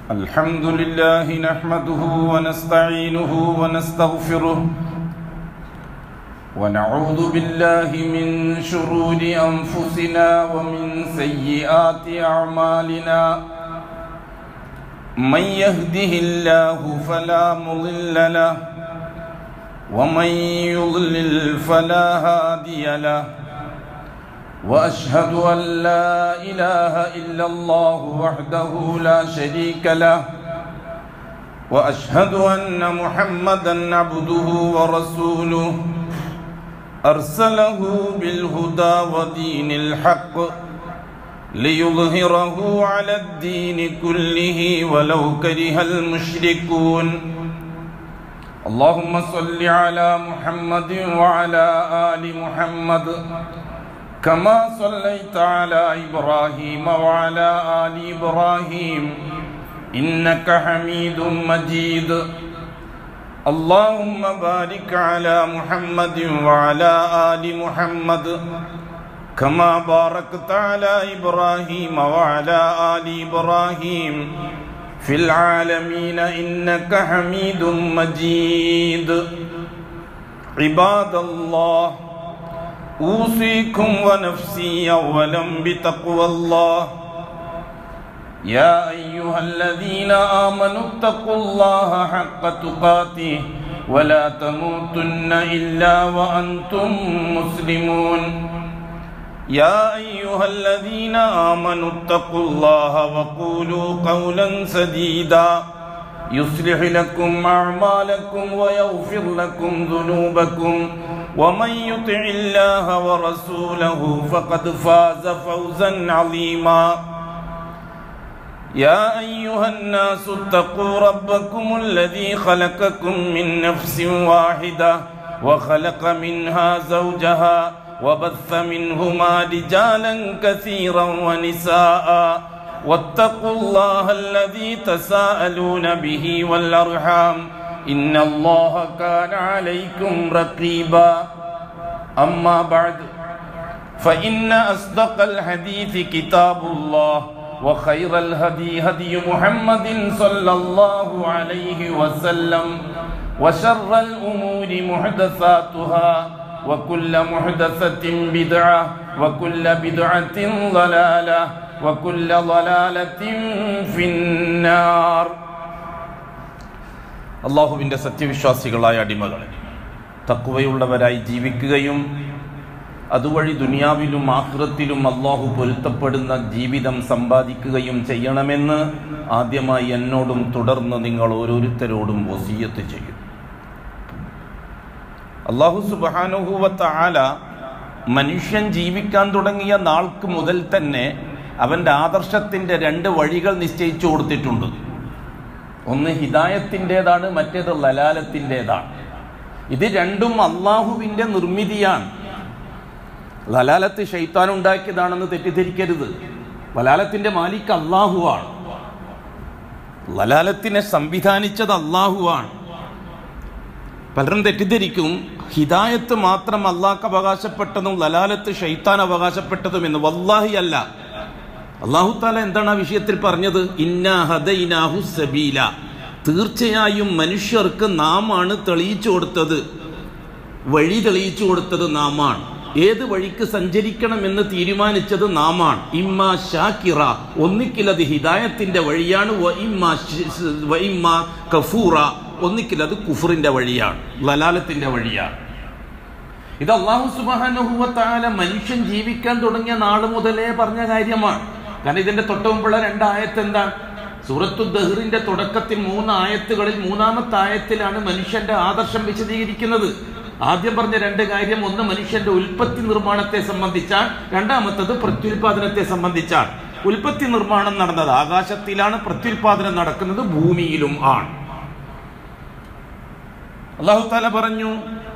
الحمد لله نحمده ونستعينه ونستغفره ونعوذ بالله من شرور أنفسنا ومن سيئات أعمالنا من يهده الله فلا مضل له ومن يضلل فلا هادي له واشهد ان لا اله الا الله وحده لا شريك له واشهد ان محمدا عبده ورسوله ارسله بالهدى ودين الحق ليظهره على الدين كله ولو كره المشركون اللهم صل على محمد وعلى ال محمد كما صليت على ابراهيم وعلى ال ابراهيم انك حميد مجيد اللهم بارك على محمد وعلى ال محمد كما باركت على ابراهيم وعلى ال ابراهيم في العالمين انك حميد مجيد عباد الله اوصيكم ونفسي اولا بتقوى الله يا ايها الذين امنوا اتقوا الله حق تقاته ولا تموتن الا وانتم مسلمون يا ايها الذين امنوا اتقوا الله وقولوا قولا سديدا يصلح لكم اعمالكم ويغفر لكم ذنوبكم ومن يطع الله ورسوله فقد فاز فوزا عظيما يا ايها الناس اتقوا ربكم الذي خلقكم من نفس واحده وخلق منها زوجها وبث منهما رجالا كثيرا ونساء واتقوا الله الذي تساءلون به والارحام ان الله كان عليكم رقيبا اما بعد فان اصدق الحديث كتاب الله وخير الهدي هدي محمد صلى الله عليه وسلم وشر الامور محدثاتها وكل محدثة بدعة وكل بدعة ضلالة وكل ضلالة في النار അള്ളാഹുവിൻ്റെ സത്യവിശ്വാസികളായ അടിമകളെ തക്കുവയുള്ളവരായി ജീവിക്കുകയും അതുവഴി ദുനിയാവിലും ആഹ്റത്തിലും അള്ളാഹു പൊരുത്തപ്പെടുന്ന ജീവിതം സമ്പാദിക്കുകയും ചെയ്യണമെന്ന് ആദ്യമായി എന്നോടും തുടർന്ന് നിങ്ങൾ ഓരോരുത്തരോടും വസീയത്ത് ചെയ്യും അള്ളാഹു സുബാനുഹൂവത്ത ആല മനുഷ്യൻ ജീവിക്കാൻ തുടങ്ങിയ നാൾക്ക് മുതൽ തന്നെ അവൻ്റെ ആദർശത്തിൻ്റെ രണ്ട് വഴികൾ നിശ്ചയിച്ചു കൊടുത്തിട്ടുണ്ട് ഒന്ന് ഹിദായത്തിൻ്റെതാണ് മറ്റേത് ലലാലത്തിൻ്റെതാണ് ഇത് രണ്ടും അള്ളാഹുവിൻ്റെ നിർമ്മിതിയാണ് ലലാലത്ത് ഷെയ്ത്താൻ ഉണ്ടാക്കിയതാണെന്ന് തെറ്റിദ്ധരിക്കരുത് ലലാലത്തിൻ്റെ മാലിക്ക് അള്ളാഹുവാണ് ലലാലത്തിനെ സംവിധാനിച്ചത് അള്ളാഹുവാണ് പലരും തെറ്റിദ്ധരിക്കും ഹിദായത്ത് മാത്രം അള്ളാഹ്ക്ക് അവകാശപ്പെട്ടതും ലലാലത്ത് ഷെയ്ത്താൻ അവകാശപ്പെട്ടതും എന്ന് വല്ലാഹി അല്ല അള്ളാഹു താല എന്താണ് ആ വിഷയത്തിൽ പറഞ്ഞത് ഇന്നാ ഹദൈനാഹു സബീല തീർച്ചയായും മനുഷ്യർക്ക് നാമാണ് തെളിയിച്ചു കൊടുത്തത് വഴി തെളിയിച്ചു കൊടുത്തത് നാമാണ് ഏത് വഴിക്ക് സഞ്ചരിക്കണമെന്ന് തീരുമാനിച്ചത് നാമാണ് ഇമ്മ ഷാക്കിറ ഒന്നിക്കിലത് ഹിദായത്തിന്റെ വഴിയാണ് ഇമ്മ കഫൂറ ഒന്നിക്കിലത് കുഫറിന്റെ വഴിയാണ് ലലാലത്തിന്റെ വഴിയാണ് ഇത് അള്ളാഹു സുബാനുഭവത്താല മനുഷ്യൻ ജീവിക്കാൻ തുടങ്ങിയ നാള് മുതലേ പറഞ്ഞ കാര്യമാണ് കാരണം ഇതിന്റെ തൊട്ടുമുമ്പുള്ള രണ്ടായത്ത് എന്താണ് സൂറത്തു ദഹറിന്റെ തുടക്കത്തിൽ മൂന്ന് ആയത്തുകളിൽ മൂന്നാമത്തെ ആയത്തിലാണ് മനുഷ്യന്റെ ആദർശം വിശദീകരിക്കുന്നത് ആദ്യം പറഞ്ഞ രണ്ട് കാര്യം ഒന്ന് മനുഷ്യന്റെ ഉൽപ്പത്തി നിർമ്മാണത്തെ സംബന്ധിച്ചാണ് രണ്ടാമത്തത് പ്രത്യുൽപാദനത്തെ സംബന്ധിച്ചാണ് ഉൽപ്പത്തി നിർമ്മാണം നടന്നത് ആകാശത്തിലാണ് പ്രത്യുൽപാദനം നടക്കുന്നത് ഭൂമിയിലും ആണ് അള്ളാഹു താല പറഞ്ഞു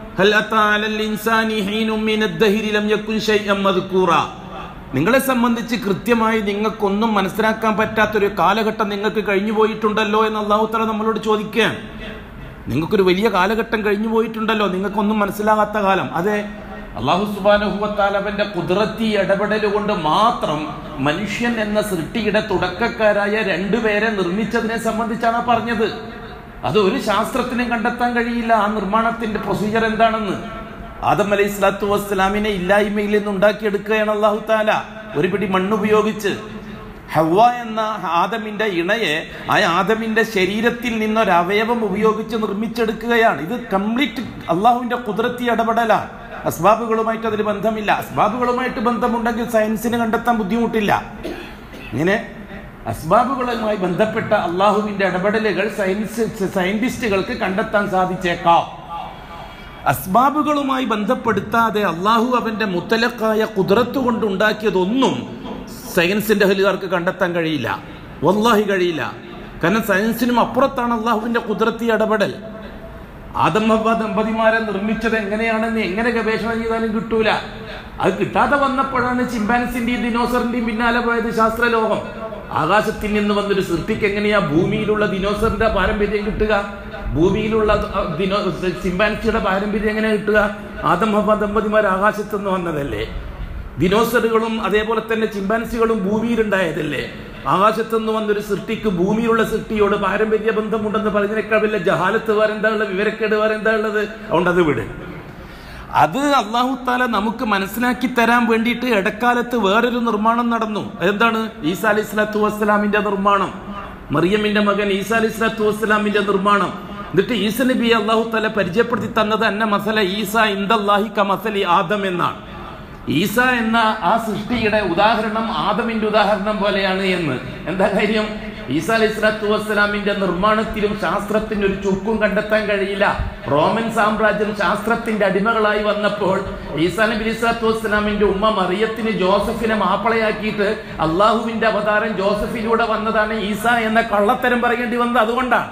നിങ്ങളെ സംബന്ധിച്ച് കൃത്യമായി നിങ്ങൾക്കൊന്നും മനസ്സിലാക്കാൻ പറ്റാത്തൊരു കാലഘട്ടം നിങ്ങൾക്ക് കഴിഞ്ഞു പോയിട്ടുണ്ടല്ലോ എന്ന് അള്ളാഹു താല നമ്മളോട് ചോദിക്കുകയാണ് നിങ്ങൾക്കൊരു വലിയ കാലഘട്ടം കഴിഞ്ഞു പോയിട്ടുണ്ടല്ലോ നിങ്ങൾക്കൊന്നും മനസ്സിലാകാത്ത കാലം അതെ അള്ളാഹു സുബാനുഹുവത്താൽ അവന്റെ കുതിരത്തി ഇടപെടൽ കൊണ്ട് മാത്രം മനുഷ്യൻ എന്ന സൃഷ്ടിയുടെ തുടക്കക്കാരായ രണ്ടുപേരെ നിർമ്മിച്ചതിനെ സംബന്ധിച്ചാണ് പറഞ്ഞത് അത് ഒരു ശാസ്ത്രത്തിനും കണ്ടെത്താൻ കഴിയില്ല ആ നിർമ്മാണത്തിന്റെ പ്രൊസീജിയർ എന്താണെന്ന് ആദം അലൈഹി സ്വലാത്തു വസ്സലാമിനെ ഇല്ലായ്മയിൽ നിന്ന് ഉണ്ടാക്കിയെടുക്കുകയാണ് അള്ളാഹു താല ഒരു പിടി മണ്ണുപയോഗിച്ച് ഹവ എന്ന ആദമിന്റെ ഇണയെ ആ ആദമിന്റെ ശരീരത്തിൽ നിന്നൊരു അവയവം ഉപയോഗിച്ച് നിർമ്മിച്ചെടുക്കുകയാണ് ഇത് കംപ്ലീറ്റ് അള്ളാഹുവിന്റെ കുതിരത്തി ഇടപെടലാണ് അസ്ബാബുകളുമായിട്ട് അതിന് ബന്ധമില്ല അസ്ബാബുകളുമായിട്ട് ബന്ധമുണ്ടെങ്കിൽ സയൻസിന് കണ്ടെത്താൻ ബുദ്ധിമുട്ടില്ല ഇങ്ങനെ അസ്ബാബുകളുമായി ബന്ധപ്പെട്ട അള്ളാഹുവിന്റെ ഇടപെടലുകൾ സയൻസ് സയന്റിസ്റ്റുകൾക്ക് കണ്ടെത്താൻ സാധിച്ചേക്കാം അസ്ബാബുകളുമായി ബന്ധപ്പെടുത്താതെ അള്ളാഹു അവന്റെ മുത്തലക്കായ കുതിരത്ത് കൊണ്ട് ഉണ്ടാക്കിയതൊന്നും സയൻസിന്റെ ഹലുകാർക്ക് കണ്ടെത്താൻ കഴിയില്ല വല്ലാഹി കഴിയില്ല കാരണം സയൻസിനും അപ്പുറത്താണ് അള്ളാഹുവിന്റെ കുതിരത്തി ഇടപെടൽ ആദം ഹവ്വ ദമ്പതിമാരെ നിർമ്മിച്ചത് എങ്ങനെയാണെന്ന് എങ്ങനെ ഗവേഷണം ചെയ്താലും കിട്ടൂല അത് കിട്ടാതെ വന്നപ്പോഴാണ് ചിമ്പാൻസിന്റെയും ദിനോസറിന്റെയും പിന്നാലെ പോയത് ശാസ്ത്രലോകം ആകാശത്തിൽ നിന്ന് വന്നൊരു സൃഷ്ടിക്ക് എങ്ങനെയാ ഭൂമിയിലുള്ള ദിനോസറിന്റെ പാരമ്പര്യം കിട്ടുക ഭൂമിയിലുള്ള അഹ്, ദിനോ ചിമ്പാൻസിയുടെ പാരമ്പര്യം എങ്ങനെ കിട്ടുക ആദം ഹവ്വ ദമ്പതിമാർ ആകാശത്തു നിന്ന് വന്നതല്ലേ ദിനോസറുകളും അതേപോലെ തന്നെ ചിമ്പാൻസികളും ഭൂമിയിലുണ്ടായതല്ലേ ആകാശത്തു നിന്ന് വന്നൊരു സൃഷ്ടിക്ക് ഭൂമിയിലുള്ള സൃഷ്ടിയോട് പാരമ്പര്യ ബന്ധമുണ്ടെന്ന് പറഞ്ഞതിനേക്കാൾ വല്ല ജഹാലത്ത് വേറെ എന്താ ഉള്ളത് വിവരക്കേട് വേറെ എന്താ ഉള്ളത് അതുകൊണ്ട് അത് വിട് അത് അള്ളാഹു താല നമുക്ക് മനസ്സിലാക്കി തരാൻ വേണ്ടിയിട്ട് ഇടക്കാലത്ത് വേറൊരു നിർമ്മാണം നടന്നു എന്താണ് ഈസാ അലി സ്വലാത്തു വസ്സലാമിന്റെ നിർമ്മാണം മറിയമ്മിന്റെ മകൻ ഈസാ അലി സ്വലാത്തു വസ്സലാമിന്റെ നിർമ്മാണം എന്നിട്ട് ഈസ നബി അള്ളാഹു താല പരിചയപ്പെടുത്തി തന്നത് അന്ന മസല ഈസ ഇന്ദല്ലാഹി ക മസലി ആദം എന്നാണ് ഈസ എന്ന ആ സൃഷ്ടിയുടെ ഉദാഹരണം ആദമിന്റെ ഉദാഹരണം പോലെയാണ് എന്ന് എന്താ കാര്യം ഈസാ അലൈഹി സ്വലാത്തു വസ്സലാമിന്റെ നിർമ്മാണത്തിലും ശാസ്ത്രത്തിന് ഒരു ചുക്കും കണ്ടെത്താൻ കഴിയില്ല റോമൻ സാമ്രാജ്യം ശാസ്ത്രത്തിന്റെ അടിമകളായി വന്നപ്പോൾ ഈസാ നബി അലൈഹി സ്വലാത്തു വസ്സലാമിന്റെ ഉമ്മ മറിയത്തിന് ജോസഫിനെ മാപ്പിളയാക്കിയിട്ട് അള്ളാഹുവിന്റെ അവതാരം ജോസഫിലൂടെ വന്നതാണ് ഈസ എന്ന കള്ളത്തരം പറയേണ്ടി വന്നത് അതുകൊണ്ടാണ്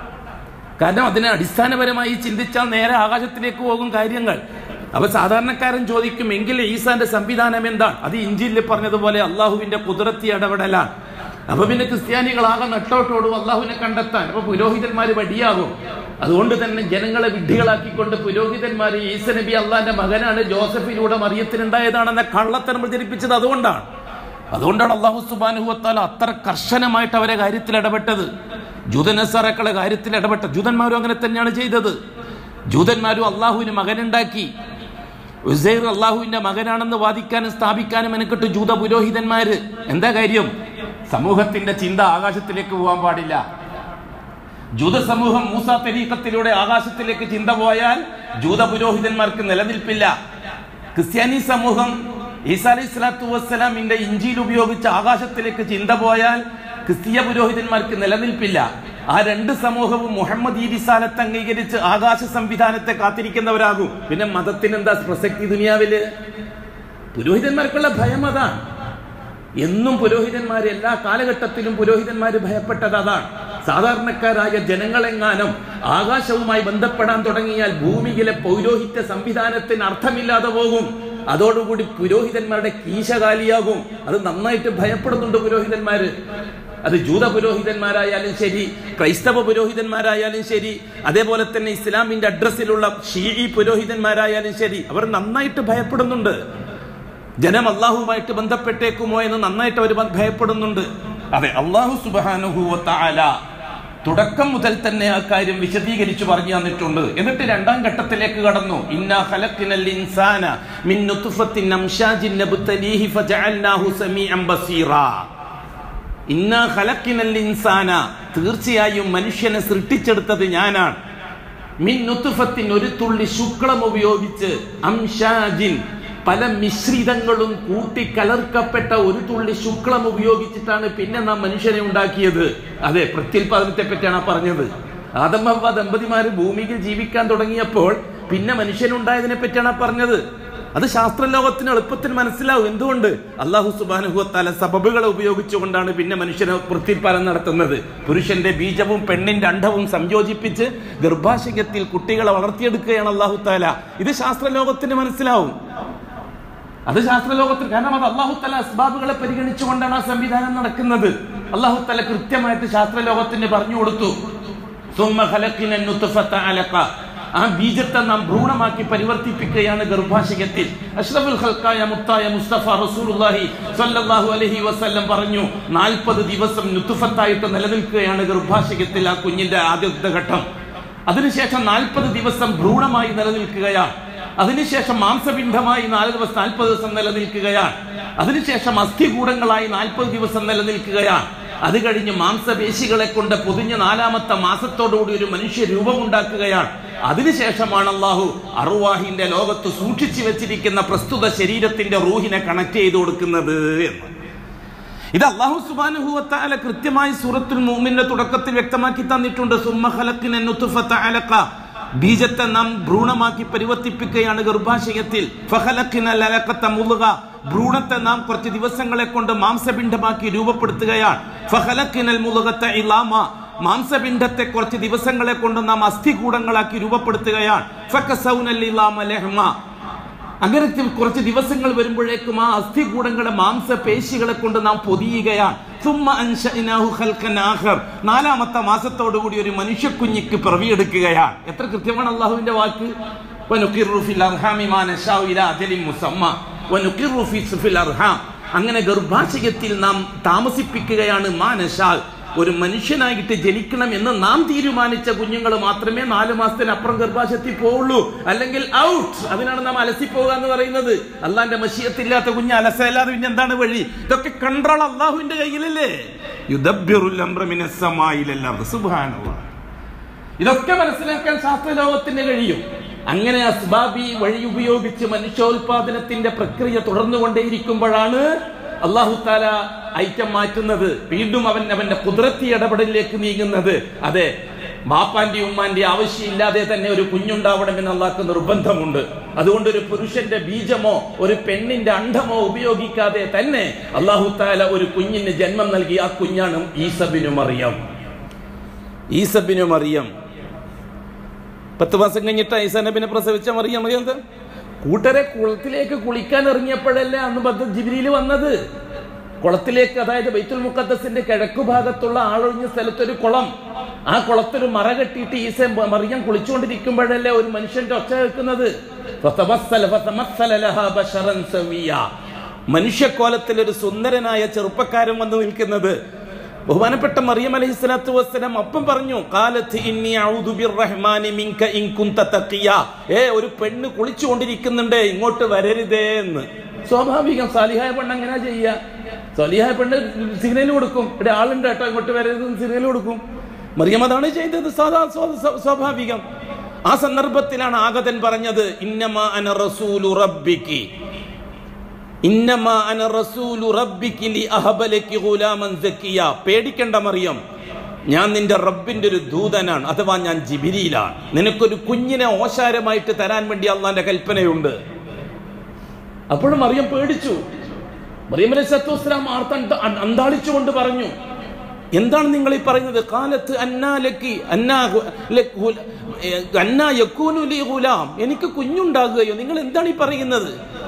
കാരണം അതിനെ അടിസ്ഥാനപരമായി ചിന്തിച്ചാൽ നേരെ ആകാശത്തിലേക്ക് പോകും കാര്യങ്ങൾ അപ്പൊ സാധാരണക്കാരൻ ചോദിക്കും എങ്കിൽ ഈസാന്റെ സംവിധാനം എന്താണ് അത് ഇഞ്ചിയിൽ പറഞ്ഞതുപോലെ അള്ളാഹുവിന്റെ കുതിരത്തി ഇടപെടലാണ് അപ്പൊ പിന്നെ ക്രിസ്ത്യാനികളാകെ നട്ടോട്ടോടും അള്ളാഹുവിനെ കണ്ടെത്താൻ അപ്പൊ പുരോഹിതന്മാര് വടിയാകും അതുകൊണ്ട് തന്നെ ജനങ്ങളെ വിഡ്ഢികളാക്കിക്കൊണ്ട് പുരോഹിതന്മാര് ഈസ നബി അള്ളാന്റെ മകനാണ് ജോസഫിലൂടെ മറിയത്തിനുണ്ടായതാണെന്ന കള്ളത്തരം പ്രചരിപ്പിച്ചത് അതുകൊണ്ടാണ് അതുകൊണ്ടാണ് അള്ളാഹു സുബാനുഹത്താൽ അത്ര കർശനമായിട്ട് അവരെ കാര്യത്തിൽ ഇടപെട്ടത് ജൂതനസാറക്കളെ കാര്യത്തിൽ ഇടപെട്ട ജൂതന്മാരും അങ്ങനെ തന്നെയാണ് ചെയ്തത് ജൂതന്മാരും അള്ളാഹുവിന് മകനുണ്ടാക്കി ഉസൈർ അള്ളാഹുവിന്റെ മകനാണെന്ന് വാദിക്കാനും സ്ഥാപിക്കാനും എനിക്കിട്ട് ജൂത പുരോഹിതന്മാര് എന്താ കാര്യം സമൂഹത്തിന്റെ ചിന്ത ആകാശത്തിലേക്ക് പോകാൻ പാടില്ല ജൂത സമൂഹം മൂസ തെരീക്കത്തിലൂടെ ആകാശത്തിലേക്ക് ചിന്ത പോയാൽ ജൂത പുരോഹിതന്മാർക്ക് നിലനിൽപ്പില്ല ക്രിസ്ത്യാനി സമൂഹം ഈസാ അലൈഹി സ്വലാത്തു വസ്സലാമിന്റെ ഇഞ്ചിയിൽ ഉപയോഗിച്ച് ആകാശത്തിലേക്ക് ചിന്ത പോയാൽ ക്രിസ്തീയ പുരോഹിതന്മാർക്ക് നിലനിൽപ്പില്ല ആ രണ്ട് സമൂഹവും മുഹമ്മദ് ഈ റിസാലത്ത് അംഗീകരിച്ച് ആകാശ സംവിധാനത്തെ കാത്തിരിക്കുന്നവരാകും പിന്നെ മതത്തിന് എന്താ പ്രസക്തി ദുനിയാവില് പുരോഹിതന്മാർക്കുള്ള ഭയം അതാണ് എന്നും പുരോഹിതന്മാർ എല്ലാ കാലഘട്ടത്തിലും പുരോഹിതന്മാർ ഭയപ്പെട്ടത് അതാണ് സാധാരണക്കാരായ ജനങ്ങളെങ്ങാനും ആകാശവുമായി ബന്ധപ്പെടാൻ തുടങ്ങിയാൽ ഭൂമിയിലെ പൗരോഹിത്യ സംവിധാനത്തിന് അർത്ഥമില്ലാതെ പോകും അതോടുകൂടി പുരോഹിതന്മാരുടെ കീശകാലിയാകും അത് നന്നായിട്ട് ഭയപ്പെടുന്നുണ്ട് പുരോഹിതന്മാര് അത് ജൂത പുരോഹിതന്മാരായാലും ശരി ക്രൈസ്തവ പുരോഹിതന്മാരായാലും ശരി അതേപോലെ തന്നെ ഇസ്ലാമിന്റെ അഡ്രസ്സിലുള്ള ഷീഴി പുരോഹിതന്മാരായാലും ശരി അവർ നന്നായിട്ട് ഭയപ്പെടുന്നുണ്ട് ജനം അള്ളാഹുവുമായിട്ട് ബന്ധപ്പെട്ടേക്കുമോ എന്ന് നന്നായിട്ട് അവർ ഭയപ്പെടുന്നുണ്ട് അതെ അള്ളാഹു സുബാനുഹൂവത്താല തുടക്കം മുതൽ തന്നെ ആ കാര്യം വിശദീകരിച്ചു പറഞ്ഞു തന്നിട്ടുണ്ട് എന്നിട്ട് രണ്ടാം ഘട്ടത്തിലേക്ക് കടന്നു ഇന്നാ ഖലഖ്നൽ ഇൻസാന മിൻ നുത്ഫത്തിൻ അംശാജിൻ നബ്തലീഹി ഫജഅൽനാഹു സമീഅൻ ബസീറാ ഇന്നാ ഖലഖ്നൽ ഇൻസാന തീർച്ചയായും മനുഷ്യനെ സൃഷ്ടിച്ചെടുത്തത് ഞാനാണ് മിൻ നുത്ഫത്തിൻ ഒരു തുള്ളി ശുക്ലം ഉപയോഗിച്ച് അംശാജിൻ പല മിശ്രിതങ്ങളും കൂട്ടി കലർക്കപ്പെട്ട ഒരു തുള്ളി ശുക്ലം ഉപയോഗിച്ചിട്ടാണ് പിന്നെ നാം മനുഷ്യനെ ഉണ്ടാക്കിയത് അതെ പ്രത്യുൽപാദനത്തെ പറ്റിയാണ് ആ പറഞ്ഞത് ആദമവ ദമ്പതിമാര് ഭൂമിയിൽ ജീവിക്കാൻ തുടങ്ങിയപ്പോൾ പിന്നെ മനുഷ്യനുണ്ടായതിനെ പറ്റിയാണ് ആ പറഞ്ഞത് അത് ശാസ്ത്രലോകത്തിന് എളുപ്പത്തിൽ മനസ്സിലാവും എന്തുകൊണ്ട് അള്ളാഹു സുബാനുഹുവത്താല സബബുകളെ ഉപയോഗിച്ചുകൊണ്ടാണ് പിന്നെ മനുഷ്യനെ പ്രത്യുൽപാദനം നടത്തുന്നത് പുരുഷന്റെ ബീജവും പെണ്ണിന്റെ അണ്ഡവും സംയോജിപ്പിച്ച് ഗർഭാശയത്തിൽ കുട്ടികളെ വളർത്തിയെടുക്കുകയാണ് അള്ളാഹു താല ഇത് ശാസ്ത്രലോകത്തിന് മനസ്സിലാവും അത് ശാസ്ത്രലോകത്തിൽ കാരണം അത് അള്ളാഹു തല അസ്ബാബുകളെ പരിഗണിച്ചുകൊണ്ടാണ് ആ സംവിധാനം നടക്കുന്നത് അള്ളാഹു തല കൃത്യമായിട്ട് ശാസ്ത്രലോകത്തിന് പറഞ്ഞു കൊടുത്തു ثم خلقنا النطفة علقة ആ ബീജത്തെ നാം ഭ്രൂണമാക്കി പരിവർത്തിപ്പിക്കുകയാണ് ഗർഭാശയത്തിൽ അഷ്റഫുൽ ഖൽക്കായ മുത്തായ മുസ്തഫ റസൂലുള്ളാഹി സ്വല്ലല്ലാഹു അലൈഹി വസല്ലം പറഞ്ഞു നാൽപ്പത് ദിവസം നുത്തുഫത്തായിട്ട് നിലനിൽക്കുകയാണ് ഗർഭാശയത്തിൽ ആ കുഞ്ഞിന്റെ ആദ്യത്തെ ഘട്ടം അതിനുശേഷം നാൽപ്പത് ദിവസം ഭ്രൂണമായി നിലനിൽക്കുകയാണ് അതിനുശേഷം മാംസപിണ്ഡമായി നാല് ദിവസം നാൽപ്പത് ദിവസം നിലനിൽക്കുകയാണ് അതിനുശേഷം അസ്ഥികൂടങ്ങളായി നാൽപ്പത് ദിവസം നിലനിൽക്കുകയാണ് അത് കഴിഞ്ഞ് മാംസപേശികളെ കൊണ്ട് പൊതിഞ്ഞ നാലാമത്തെ മാസത്തോടുകൂടി ഒരു മനുഷ്യ രൂപമുണ്ടാക്കുകയാണ് അതിനുശേഷമാണ് അള്ളാഹു അറുവാഹിന്റെ ലോകത്ത് സൂക്ഷിച്ചു വെച്ചിരിക്കുന്ന പ്രസ്തുത ശരീരത്തിന്റെ റൂഹിനെ കണക്ട് ചെയ്ത് കൊടുക്കുന്നത് എന്ന് ഇത് അള്ളാഹു സുബാനുഹുവത്താല കൃത്യമായി സൂറത്തുൽ മൂമിന്റെ തുടക്കത്തിൽ വ്യക്തമാക്കി തന്നിട്ടുണ്ട് സുമ്മ ഖലഖിന നുത്ഫത അലഖ ബീജത്തെ നാം ഭ്രൂണമാക്കി പരിവർത്തിപ്പിക്കുകയാണ് ഗർഭാശയത്തിൽ ഫഖലഖിന ലലഖത മുളുക ഭ്രൂണത്തെ നാം കുറച്ച് ദിവസങ്ങളെ കൊണ്ട് മാംസപിണ്ഡമാക്കി രൂപപ്പെടുത്തുകയാണ് ഫഖലഖിനൽ മുളുകത ഇലാമ മാംസപിണ്ഡത്തെ കുറച്ച് ദിവസങ്ങളെ കൊണ്ട് നാം അസ്ഥികൂടങ്ങളാക്കി രൂപപ്പെടുത്തുകയാണ് ഫക്കസൗനൽ ഇലാമ ലഹ്മ അങ്ങനെ കുറച്ച് ദിവസങ്ങൾ വരുമ്പോഴേക്കും ആ അസ്ഥികൂടങ്ങളെ മാംസപേശികളെ കൊണ്ട് നാം പൊതിയുകയാണ് സുമ്മ അൻശഇനാഹു ഖൽഖൻ ആഖർ. നാലാമത്തെ മാസത്തോടുകൂടി ഒരു മനുഷ്യക്കുഞ്ഞിക്ക് പിറവിയെടുക്കുകയാണ് എത്ര കൃത്യമാണ് അള്ളാഹുവിന്റെ വാക്ക് വനുഖിറു ഫിൽ അർഹാമി മാ നശാഉ ഇലാ അജലിൻ മുസമ്മ വനുഖിറു ഫി ഫിൽ അർഹാം അങ്ങനെ ഗർഭാശയത്തിൽ നാം താമസിപ്പിക്കുകയാണ് മാ നശാ ഒരു മനുഷ്യനായിട്ട് ജനിക്കണം എന്ന് നാം തീരുമാനിച്ച കുഞ്ഞുങ്ങൾ മാത്രമേ നാല് മാസത്തിനപ്പുറം ഗർഭാശയത്തിൽ പോവുള്ളൂ അല്ലെങ്കിൽ ഔട്ട് അതിനാണ് നാം അലസി പോകുക എന്ന് പറയുന്നത് അള്ളാന്റെ മഷിയത്തില്ലാത്ത കുഞ്ഞ് അലസല്ലാതെ പിന്നെ എന്താണ് വഴി ഇതൊക്കെ കൺട്രോൾ അള്ളാഹുവിന്റെ കയ്യിലല്ലേ യുദ്ധബ്യറുൽ അംറ മിനസ് സമായിലൽ അർദ്. സുബ്ഹാനല്ലാഹ്. ഇതൊക്കെ മനസ്സിലാക്കാൻ ശാസ്ത്രലോകത്തിന് കഴിയും അങ്ങനെ അസ്ബാബി വഴി ഉപയോഗിച്ച് മനുഷ്യോൽപാദനത്തിന്റെ പ്രക്രിയ തുടർന്നുകൊണ്ടേയിരിക്കുമ്പോഴാണ് അള്ളാഹു താല ഐറ്റം മാറ്റുന്നത് വീണ്ടും അവൻ അവന്റെ കുതിരത്തി ഇടപെടലിലേക്ക് നീങ്ങുന്നത് അതെ ബാപ്പാന്റെ ഉമ്മാന്റെ ആവശ്യമില്ലാതെ തന്നെ ഒരു കുഞ്ഞുണ്ടാവണമെന്ന് അള്ളാഹ്ക്ക് നിർബന്ധമുണ്ട് അതുകൊണ്ട് ഒരു പുരുഷന്റെ ബീജമോ ഒരു പെണ്ണിന്റെ അണ്ഡമോ ഉപയോഗിക്കാതെ തന്നെ അള്ളാഹു താല ഒരു കുഞ്ഞിന് ജന്മം നൽകി ആ കുഞ്ഞാണ് ഈസബിനു മറിയം ഈസബിനു മറിയം പത്ത് മാസം കഴിഞ്ഞിട്ട് ഈസാ നബിനെ പ്രസവിച്ച മറിയം അറിയാം കൂട്ടരെ കുളത്തിലേക്ക് കുളിക്കാൻ ഇറങ്ങിയപ്പോഴല്ലേ അന്ന് ബദ്ദ ജിബിരിയിൽ വന്നത് കുളത്തിലേക്ക് അതായത് ബൈത്തുൽ മുഖദ്ദസിന്റെ കിഴക്കു ഭാഗത്തുള്ള ആളൊഴിഞ്ഞ സ്ഥലത്തൊരു കുളം ആ കുളത്തൊരു മറ കെട്ടിയിട്ട് ഈസ മറിയം കുളിച്ചുകൊണ്ടിരിക്കുമ്പോഴല്ലേ ഒരു മനുഷ്യന്റെ ഒച്ച കേൾക്കുന്നത് ഫതമസ്സല ഫതമസ്സല ലഹാ ബശറൻ സവിയ. മനുഷ്യക്കോലത്തിൽ ഒരു സുന്ദരനായ ചെറുപ്പക്കാരൻ വന്നു നിൽക്കുന്നത് ബഹുമാനപ്പെട്ട മറിയം അലൈഹി സ്വലാത്തു വസ്സലാം അപ്പം പറഞ്ഞു കാലത്ത് ഇന്നി അഊദു ബിർറഹ്മാനി മിൻക ഇൻ കുന്ത തഖിയ ഏ ഒരു പെണ്ണ് കുളിച്ചുകൊണ്ടിരിക്കുന്നുണ്ട് ഇങ്ങോട്ട് വരരുതേ എന്ന് സ്വാഭാവികം സാലിഹായ പെണ്ണ് എങ്ങനെയാ ചെയ്യുക സാലിഹായ പെണ്ണ് സിഗ്നൽ കൊടുക്കും ഇവിടെ ആളുണ്ട് കേട്ടോ ഇങ്ങോട്ട് വരരുത് സിഗ്നൽ കൊടുക്കും മറിയം അതാണ് ചെയ്തത് സാധാ സ്വാ- സ്വാ- സ്വാഭാവികം ആ സന്ദർഭത്തിലാണ് ആഗതൻ പറഞ്ഞത് ഇന്നമാ അന റസൂലു റബ്ബിക്ക് ഇന്നമാ അന റസൂലു റബ്ബിക്ക് ലി അഹബലക്കി ഗുലാമൻ സക്കിയ പേടിക്കണ്ട മറിയം ഞാൻ നിന്റെ റബ്ബിന്റെ ഒരു ദൂതനാണ് അഥവാ ഞാൻ ജിബിരിയിലാണ് നിനക്കൊരു കുഞ്ഞിനെ ഓശാരമായിട്ട് തരാൻ വേണ്ടി അള്ളാന്റെ കൽപ്പനയുണ്ട് അപ്പോഴും മറിയം പേടിച്ചു മറിയം അലൈഹി സ്വലാത്തു വസ്സലാം ആർത്ത അന്താളിച്ചുകൊണ്ട് പറഞ്ഞു എന്താണ് നിങ്ങൾ ഈ പറയുന്നത് കാലത്ത് അന്നാലക്കി അന്നാ ഗു- ലക് ഗുല- ഏ, അന്നാ യക്കൂനു ലി ഗുലാം എനിക്ക് കുഞ്ഞുണ്ടാകുകയോ നിങ്ങൾ എന്താണ് ഈ പറയുന്നത്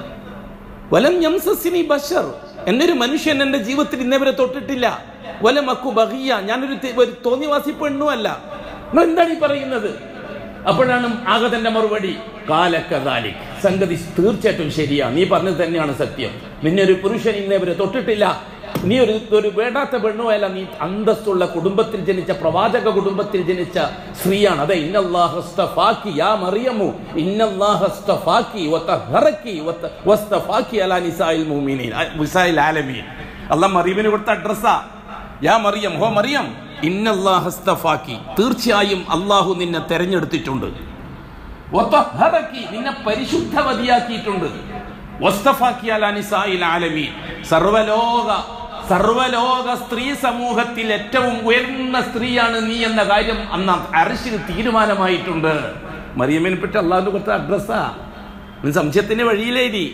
വലം യംസസിനി ബഷർ എന്നൊരു മനുഷ്യൻ എന്റെ ജീവിതത്തിൽ ഇന്നേവരെ തൊട്ടിട്ടില്ല വലം അക്കു ബഹിയ ഞാനൊരു തി- ഒരു തോന്നിവാസി പെണ്ണുമല്ല നിങ്ങൾ എന്താണ് ഈ പറയുന്നത് അപ്പോഴാണ് ആഗതന്റെ മറുപടി കാലക്കതാലിക് സംഗതി തീർച്ചയായിട്ടും ശരിയാണ് നീ പറഞ്ഞത് തന്നെയാണ് സത്യം നിന്നെ ഒരു പുരുഷൻ ഇന്നേവരെ തൊട്ടിട്ടില്ല നീ ഒരു ഒരു വേണ്ടാത്ത പെണ്ണുമല്ല നീ അന്തസ്സുള്ള കുടുംബത്തിൽ ജനിച്ച പ്രവാചക കുടുംബത്തിൽ ജനിച്ച സ്ത്രീയാണ് അതെ ഇന്നല്ലാഹി യാ മറിയമു ഇന്നല്ലാഹി വസ്തഫാക്കി അലാ നിസായിൽ മുഅ്മിനീൻ നിസായിൽ ആലമീൻ അല്ലാഹ് മറിയമിന് കൊടുത്ത അഡ്രസ്സാ യാ മറിയം ഹോ മറിയം ഇന്നല്ലാഹസ്തഫാക്കി തീർച്ചയായും അള്ളാഹു നിന്നെ തെരഞ്ഞെടുത്തിട്ടുണ്ട് വതഹറക്കി, നിന്നെ പരിശുദ്ധവതിയാക്കിയിട്ടുണ്ട് വസ്തഫാക്കി അലാ നിസായിൽ ആലമീൻ സർവലോക സർവലോക സ്ത്രീ സമൂഹത്തിൽ ഏറ്റവും ഉയർന്ന സ്ത്രീയാണ് നീ എന്ന കാര്യം അന്ന് അരശിൽ തീരുമാനമായിട്ടുണ്ട് മറിയമ്മിനെ പറ്റി അള്ളാഹു കൊടുത്ത അഡ്രസ്സാ നീ സംശയത്തിന്റെ വഴിയിലേരി